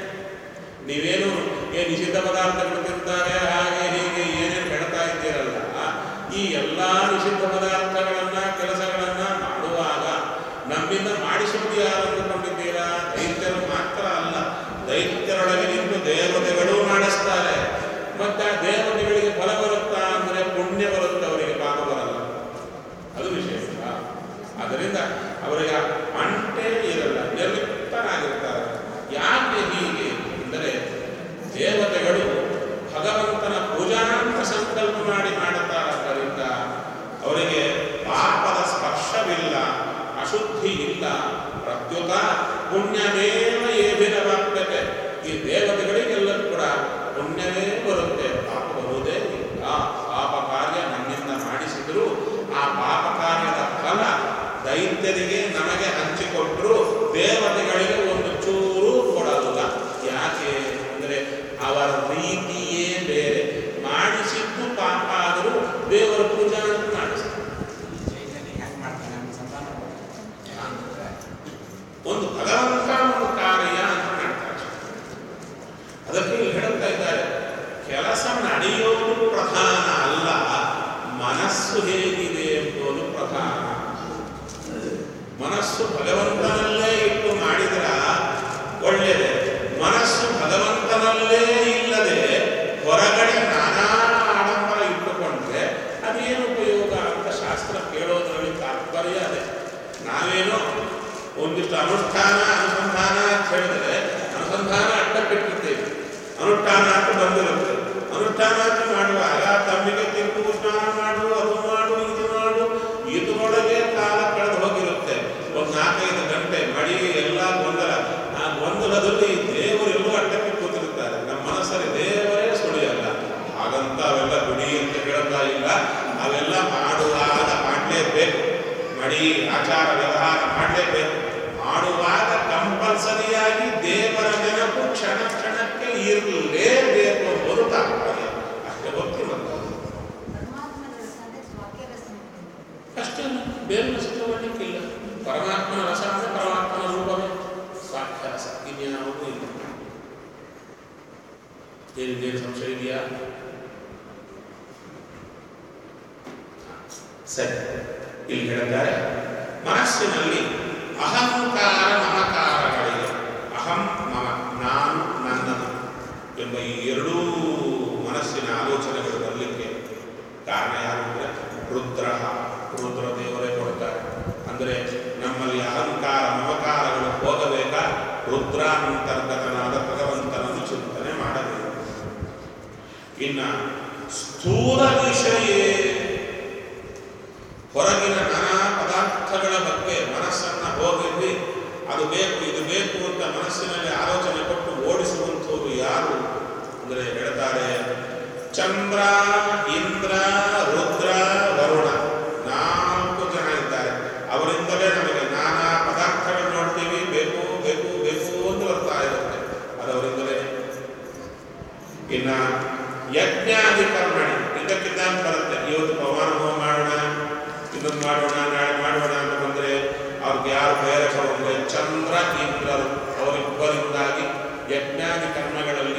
ನೀವೇನು ಏ ನಿಷಿದ್ಧ ಪದಾರ್ಥಗಳು ತಿಂತಾರೆ ಹಾಗೆ ಹೀಗೆ ಏನೇನು ಹೇಳ್ತಾ ಇದ್ದೀರಲ್ಲ ಈ ಎಲ್ಲಾ ನಿಷಿದ್ಧ ಪದಾರ್ಥಗಳನ್ನ ಕೆಲಸಗಳನ್ನ ಮಾಡುವಾಗ ನಮ್ಮಿಂದ ಮಾಡಿಸುವುದು ಯಾರು ಅಂದುಕೊಂಡಿದ್ದೀರಾ ದೈತ್ಯರು ಮಾತ್ರ ಅಲ್ಲ ದೈತ್ಯರೊಳಗೆ ನಿಂತು ದೇವತೆಗಳು ಮಾಡಿಸ್ತಾರೆ ಮತ್ತೆ ಆ ದೇವತೆಗಳಿಗೆ ಫಲ ಬರುತ್ತಾ ಅಂದ್ರೆ ಪುಣ್ಯ ಬರುತ್ತೆ ಅವರಿಗೆ ಪಾಪ ಬರಲ್ಲ ಅದು ವಿಶೇಷ ಅದರಿಂದ ಅವರಿಗೆ ಆ ಅಂಟೇ ಇರಲ್ಲ ನಿರ್ಲಿಪ್ತರಾಗಿರ್ತಾರೆ ಯಾಕೆ ಹೀಗೆ ಅಂದರೆ ದೇವತೆಗಳು ಭಗವಂತನ ಪೂಜಾ ಅಂತ ಸಂಕಲ್ಪ ಮಾಡಿ ಮಾಡುತ್ತಾದ್ದರಿಂದ ಅವರಿಗೆ ಪಾಪದ ಸ್ಪರ್ಶವಿಲ್ಲ ಅಶುದ್ಧಿ ಇಲ್ಲ ಪ್ರತ್ಯುತ ಪುಣ್ಯಮೇವ ಏಭಿನವಾಗ್ತದೆ ಈ ದೇವತೆಗಳಿಗೆಲ್ಲ ಕೂಡ ಪುಣ್ಯವೇ ಬರುತ್ತೆ ಪಾಪ ಬರುವುದೇ ಇಲ್ಲ ಪಾಪ ಕಾರ್ಯ ನನ್ನಿಂದ ಮಾಡಿಸಿದ್ರು ಆ ಪಾಪ ಕಾರ್ಯದ ಫಲ ದೈತ್ಯರಿಗೆ ನಮಗೆ ಹಂಚಿಕೊಟ್ಟರು ದೇವತೆಗಳಿಗೆ ಒಂದು ಚೂರು ಕೊಡಲ್ಲ ಯಾಕೆ ಅಂದರೆ ಅವರ ರೀತಿಯೇ ಬೇರೆ ಮಾಡಿಸಿದ್ದು ಪಾಪ ಆದರೂ ದೇವರ ಪೂಜಾ ಅಂತ ಮಾಡಿಸ್ತಾರೆ ಚೈತನ್ಯ ಹೆಂಗೆ ಮಾಡ್ತಾನೆ ನಮ್ಮ ಸಂತಾನ ಕೊಡ್ತಾನೆ. ಒಂದು ಭಗವಂತ ಒಂದು ಕಾರ್ಯ ಅಂತ ಮಾಡ್ತಾರೆ ಅದಕ್ಕೆ ಇಲ್ಲಿ ಹೇಳುತ್ತಾ ಇದ್ದಾರೆ ಕೆಲಸ ನಡೆಯೋದು ಪ್ರಧಾನ ಅಲ್ಲ ಮನಸ್ಸು ಹೇಗಿದೆ ಎಂಬುದು ಪ್ರಧಾನ ಮನಸ್ಸು ಭಗವಂತನಲ್ಲೇ ಇಟ್ಟು ಮಾಡಿದ್ರ ಒಳ್ಳೆಯದೇ ಮನಸ್ಸು ಭಗವಂತನಲ್ಲೇ ಇಲ್ಲದೆ ಹೊರಗಡೆ ನಾನಾ ಆಡಂಬರ ಇಟ್ಟುಕೊಂಡ್ರೆ ಅದೇನು ಉಪಯೋಗ ಅಂತ ಶಾಸ್ತ್ರ ಕೇಳೋದ್ರಲ್ಲಿ ತಾತ್ಪರ್ಯ ಅದೇ ನಾವೇನೋ ಒಂದಿಷ್ಟು ಅನುಷ್ಠಾನ ಅನುಸಂಧಾನ ಅಂತ ಹೇಳಿದ್ರೆ ಅನುಸಂಧಾನ ಅಡ್ಡಕ್ಕಿಟ್ಟಿರ್ತೇವೆ ಅನುಷ್ಠಾನ ಅಂತ ಬಂದಿರುತ್ತೆ ಅನುಷ್ಠಾನ ಅಂತ ಮಾಡುವಾಗ ತಮ್ಮಿಗೆ ತಿರುಗು ಸ್ನಾನ ಮಾಡು ಅದು ಮಾಡು ಇದು ಮಾಡು ಇದರೊಳಗೆ ಕಾಲ ಕಳೆದು ಹೋಗಿರುತ್ತೆ ಒಂದು ನಾಲ್ಕೈದು ಗಂಟೆ ಮಡಿ ಎಲ್ಲ ಗೊಂದಲ ಆ ಗೊಂದಲದಲ್ಲಿ ದೇವರೆಲ್ಲೂ ಅಡ್ಡಕ್ಕೆ ಕೂತಿರುತ್ತಾರೆ ನಮ್ಮ ಮನಸ್ಸಲ್ಲಿ ದೇವರೇ ಸುಳಿಯಲ್ಲ ಹಾಗಂತ ಅವೆಲ್ಲ ಬಿಡಿ ಅಂತ ಹೇಳ್ತಾ ಇಲ್ಲ ಅವೆಲ್ಲ ಮಾಡುವಾಗ ಮಾಡಲೇಬೇಕು ಮಡಿ ಆಚಾರ ವ್ಯವಹಾರ ಮಾಡಲೇಬೇಕು ಮಾಡುವಾಗ ಕಂಪಲ್ಸರಿಯಾಗಿ ದೇವರ ನೆನಪು ಕ್ಷಣ ಕ್ಷಣಕ್ಕೆ ಇರಲೇಬೇಕು ಎಂಬುದು ತಾತ್ಪರ್ಯ ಅಷ್ಟೇ ಗೊತ್ತಿರುತ್ತೆ ಪರಮಾತ್ಮನ ರಸ ಅಂದ್ರೆ ವಾಕ್ಯ ರಸ ಅಷ್ಟೇ ಬೇರೆ ರಸ ತಗೊಳ್ಳಿಕ್ಕಿಲ್ಲ ಪರಮಾತ್ಮನ ರಸ ಅಂದ್ರೆ ಪರಮಾತ್ಮನ ರೂಪವೇ ಸಾಕ್ಷ್ಯ ರಸ ಇನ್ಯಾವುದೂ ಇಲ್ಲ ಏನಿದೆ ಸಂಶಯ ಇದೆಯಾ ಸರಿ ಇಲ್ಲಿ ಹೇಳ್ತಾರೆ ಮನಸ್ಸಿನಲ್ಲಿ ಅಹಂಕಾರ ಮಮಕಾರಗಳಿವೆ ಅಹಂ ಮಮ ನಾನು ನನ್ನದು ಎಂಬ ಈ ಎರಡೂ ಮನಸ್ಸಿನ ಆಲೋಚನೆಗಳು ಬರಲಿಕ್ಕೆ ಕಾರಣ ಯಾರು ಅಂದರೆ ರುದ್ರ ರುದ್ರ ದೇವರೇ ಕೊಡ್ತಾರೆ ಅಂದರೆ ನಮ್ಮಲ್ಲಿ ಅಹಂಕಾರ ಮಮಕಾರಗಳು ಹೋಗಬೇಕಾ ರುದ್ರಾಂತರ್ಗತನಾದ ಭಗವಂತನನ್ನು ಚಿಂತನೆ ಮಾಡಬೇಕು ಇನ್ನ ಸ್ಥೂಲ ವಿಷಯ ಹೊರಗಿನ ನಾನಾ ಪದಾರ್ಥಗಳ ಬಗ್ಗೆ ಮನಸ್ಸನ್ನ ಹೋಗಿದ್ವಿ ಅದು ಬೇಕು ಇದು ಬೇಕು ಅಂತ ಮನಸ್ಸಿನಲ್ಲಿ ಆಲೋಚನೆ ಕೊಟ್ಟು ಓಡಿಸುವಂಥವ್ರು ಯಾರು ಅಂದರೆ ಹೇಳ್ತಾರೆ ಚಂದ್ರ ಇಂದ್ರ ರುದ್ರ ವರುಣ ನಾಲ್ಕು ಜನ ಇದ್ದಾರೆ ಅವರಿಂದಲೇ ನಮಗೆ ನಾನಾ ಪದಾರ್ಥಗಳು ನೋಡ್ತೀವಿ ಬೇಕು ಬೇಕು ಬೇಕು ಅಂತ ಬರ್ತಾ ಇರುತ್ತೆ ಅದು ಅವರಿಂದಲೇ ಇನ್ನ ಯಜ್ಞಾದಿ ಕರ್ಮಣಿ ಇದಕ್ಕಿದ್ದಂಗೆ ಬರುತ್ತೆ ಇವತ್ತು ಪವನ ಹೋಮ ಮಾಡೋಣ ಇದನ್ನು ಮಾಡೋಣ ನಾಳೆ ಮಾಡೋಣ ಅಂತ ಬಂದ್ರೆ ಅವ್ರಿಗೆ ಯಾರು ಪ್ರೇರಕರು ಅಂದ್ರೆ ಚಂದ್ರ ಇಂದ್ರರು ಅವರಿಬ್ಬರಿಂದಾಗಿ ಯಜ್ಞಾದಿ ಕರ್ಮಗಳಲ್ಲಿ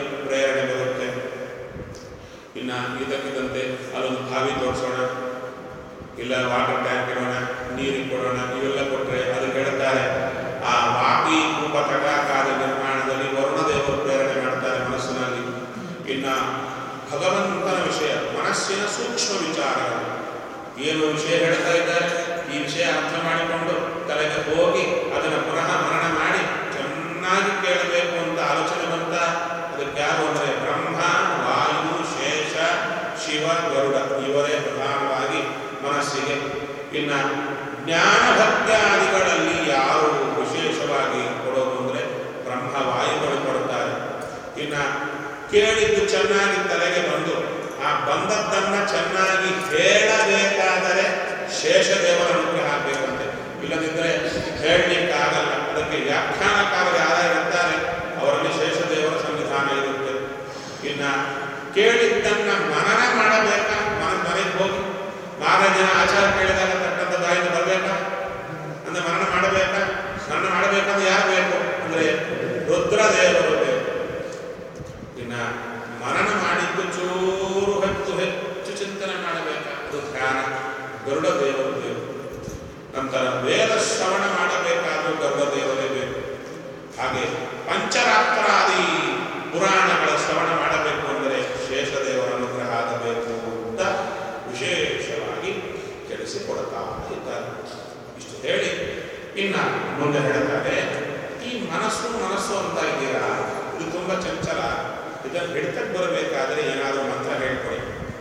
ಇನ್ನು ಇದಕ್ಕಿದ್ದಂತೆ ಅಲ್ಲೊಂದು ಬಾವಿ ತೋರಿಸೋಣ ಇಲ್ಲ ವಾಟರ್ ಟ್ಯಾಂಕ್ ಇಡೋಣ ನೀರಿಗೆ ಕೊಡೋಣ ಇವೆಲ್ಲ ಕೊಟ್ಟರೆ ಅದು ಹೇಳ್ತಾರೆ ಆ ವಾಪಿ ಕೂಪತಕ ಕಾದ ನಿರ್ಮಾಣದಲ್ಲಿ ವರುಣದೇವರು ಪ್ರೇರಣೆ ಮಾಡ್ತಾರೆ ಮನಸ್ಸಿನಲ್ಲಿ ಇನ್ನ ಭಗವಂತನ ವಿಷಯ ಮನಸ್ಸಿನ ಸೂಕ್ಷ್ಮ ವಿಚಾರಗಳು ಏನು ವಿಷಯ ಹೇಳ್ತಾ ಇದ್ದಾರೆ ಈ ವಿಷಯ ಅರ್ಥ ಮಾಡಿಕೊಂಡು ತಲೆಗೆ ಹೋಗಿ ಅದನ್ನು ಪುನಃ ಮರಣ ಮಾಡಿ ಚೆನ್ನಾಗಿ ಕೇಳಬೇಕು ಅಂತ ಆಲೋಚನೆ ಬಂತ ಅದಕ್ಕೆ ಯಾರು ಅಂದರೆ ಬ್ರಹ್ಮ ವಾಯು ಶೇಷ ಶಿವ ಗರುಡ ಇವರೇ ಪ್ರಧಾನವಾಗಿ ಮನಸ್ಸಿಗೆ ಇನ್ನ ಜ್ಞಾನ ಭಕ್ತ್ಯಾದಿಗಳಲ್ಲಿ ಯಾರು ವಿಶೇಷವಾಗಿ ಕೊಡೋದು ಅಂದರೆ ಬ್ರಹ್ಮ ವಾಯುಗಳು ಕೊಡುತ್ತಾರೆ ಇನ್ನ ಕೇಳಿದ್ದು ಚೆನ್ನಾಗಿ ತಲೆಗೆ ಬಂದು ಆ ಬಂದದ್ದನ್ನ ಚೆನ್ನಾಗಿ ಹೇಳಬೇಕಾದರೆ ಶೇಷದೇವರ ಅನುಗ್ರಹ ಆಗಬೇಕಂತೆ ಇಲ್ಲದಿದ್ದರೆ ಹೇಳಲಿಕ್ಕಾಗಲ್ಲ ಅದಕ್ಕೆ ವ್ಯಾಖ್ಯಾನಕಾರರು ಯಾರು ಇರ್ತಾರೆ ಅವರಲ್ಲಿ ಶೇಷದೇವರ ಸಂವಿಧಾನ ಇರುತ್ತೆ ಇನ್ನ ಕೇಳಿದ್ದನ್ನ ಮನನ ಮಾಡಬೇಕಾ ಮನ ಮನೆಗೆ ಹೋಗಿ ಮಹಾರಾಜನ ಆಚಾರ ಕೇಳಿದಾಗ ತಕ್ಕಂಥ ದಾರಿಯಿಂದ ಬರಬೇಕಾ ಅಂದ್ರೆ ಮನನ ಮಾಡಬೇಕಾ ಮನನ ಮಾಡಬೇಕಂದ್ರೆ ಯಾರು ಬೇಕು ಅಂದ್ರೆ ರುದ್ರದೇವರು ಬೇಕು ಇನ್ನ ಮನನ ಮಾಡಿದ್ದು ಚೂರು ಹೆಚ್ಚು ಹೆಚ್ಚು ಚಿಂತನೆ ಮಾಡಬೇಕಾದ್ದು ಧ್ಯಾನ ಗರುಡ ದೇವರು ಬೇಕು ನಂತರ ವೇದ ಶ್ರವಣ ಮಾಡಬೇಕಾದ್ರೂ ಗರುಡ ದೇವರೇ ಬೇಕು ಹಾಗೆ ಪಂಚರಾತ್ರಾದಿ ಪುರಾಣಗಳ ಶ್ರವಣ ಮಾಡಬೇಕು ಅಂದರೆ ಶೇಷದೇವರ ಅನುಗ್ರಹ ಆಗಬೇಕು ಅಂತ ವಿಶೇಷವಾಗಿ ತಿಳಿಸಿಕೊಡ್ತಾ ಇದ್ದಾರೆ ಇಷ್ಟು ಹೇಳಿ ಇನ್ನ ಮುಂದೆ ಹೇಳ್ತಾರೆ ಈ ಮನಸ್ಸು ಮನಸ್ಸು ಅಂತ ಇದ್ದೀರಾ ಇದು ತುಂಬಾ ಚಂಚಲ ಇದನ್ನು ಹಿಡಿತಕ್ಕೆ ಬರಬೇಕಾದ್ರೆ ಏನಾದರೂ ಮಂತ್ರ ಹೇಳ್ಕೊಡಿ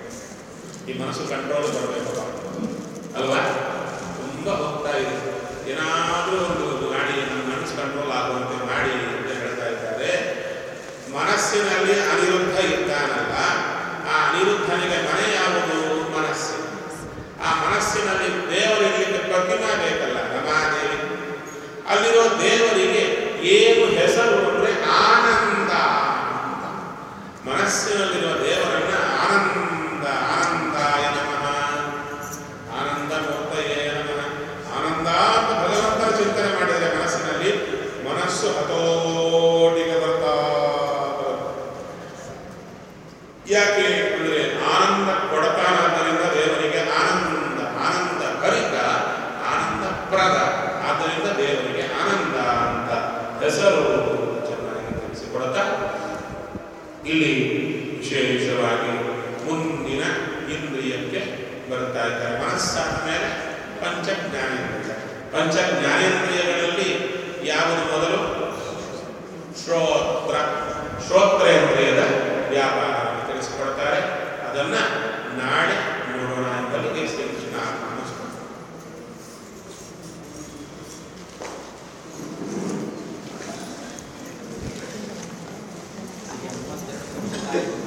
ಈ ಮನಸ್ಸು ಕಂಟ್ರೋಲ್ ಬರಬೇಕಪ್ಪ ಅಲ್ವಾ ತುಂಬಾ ಹೋಗ್ತಾ ಇದೆ ಏನಾದರೂ ಒಂದು ಮಾಡಿ ನಮ್ಮ ಮನಸ್ಸು ಕಂಟ್ರೋಲ್ ಆಗುವಂತೆ ಮಾಡಿ ಅಂತ ಹೇಳ್ತಾ ಇದ್ದಾರೆ ಮನಸ್ಸಿನಲ್ಲಿ ಅನಿರುದ್ಧ ಇರ್ತಾನಲ್ಲ ಆ ಅನಿರುದ್ಧನಿಗೆ ಮನೆ ಯಾವುದು ಮನಸ್ಸು ಆ ಮನಸ್ಸಿನಲ್ಲಿ ದೇವರಿರ್ಲಿಕ್ಕೆ ಪ್ರತಿಮಾ ಬೇಕಲ್ಲ ರಮಾದೇವಿ ಅಲ್ಲಿರೋ ದೇವರಿಗೆ ಏನು ಹೆಸರು ಅಂದ್ರೆ ಆನಂದ ಅಂತ. ಮನಸ್ಸಿನಲ್ಲಿರುವ ದೇವರನ್ನ ಆನಂದ ಆನಂದಾಯ ನಮಃ ಆನಂದ ಮೂರ್ತಯೇ ನಮಃ ಆನಂದ ಅಂತ ಭಗವಂತನ ಚಿಂತನೆ ಮಾಡಿದರೆ ಮನಸ್ಸಿನಲ್ಲಿ ಮನಸ್ಸು ಹತೋಟಿಗೆ ಬರ್ತಾ ಬರುತ್ತೆ. ಯಾಕೆ ಅಂದ್ರೆ ಆನಂದ ಕೊಡತಾನಾದ್ದರಿಂದ ದೇವರಿಗೆ ಆನಂದ ಆನಂದ ಭರಿತ ಆನಂದ ಪ್ರದ ಆದ್ದರಿಂದ ದೇವರಿಗೆ ಆನಂದ ಅಂತ ಹೆಸರು ಚೆನ್ನಾಗಿ ತಿಳಿಸಿಕೊಡುತ್ತಾ ಇಲ್ಲಿ ವಿಶೇಷವಾಗಿ ಮುಂದಿನ ಇಂದ್ರಿಯಕ್ಕೆ ಬರ್ತಾ ಇದ್ದಾರೆ ಮನಸ್ಸಾದ ಮೇಲೆ ಪಂಚ ಜ್ಞಾನೇಂದ್ರಿಯ ಪಂಚ ಜ್ಞಾನೇಂದ್ರಿಯಗಳಲ್ಲಿ ಯಾವುದು ಮೊದಲು ಶ್ರೋತ್ರ ಶ್ರೋತ್ರೇಂದ್ರಿಯದ ವ್ಯಾಪಾರವನ್ನು ತಿಳಿಸಿಕೊಡ್ತಾರೆ ಅದನ್ನ ನಾಳೆ ನೋಡೋಣ ಎಂಬಲ್ಲಿಗೆ ಶ್ರೀಕೃಷ್ಣ ನಮಸ್ಕಾರ ಎಂಬತ್ತೆರಡು ನಿಮಿಷ ಆಯ್ತು.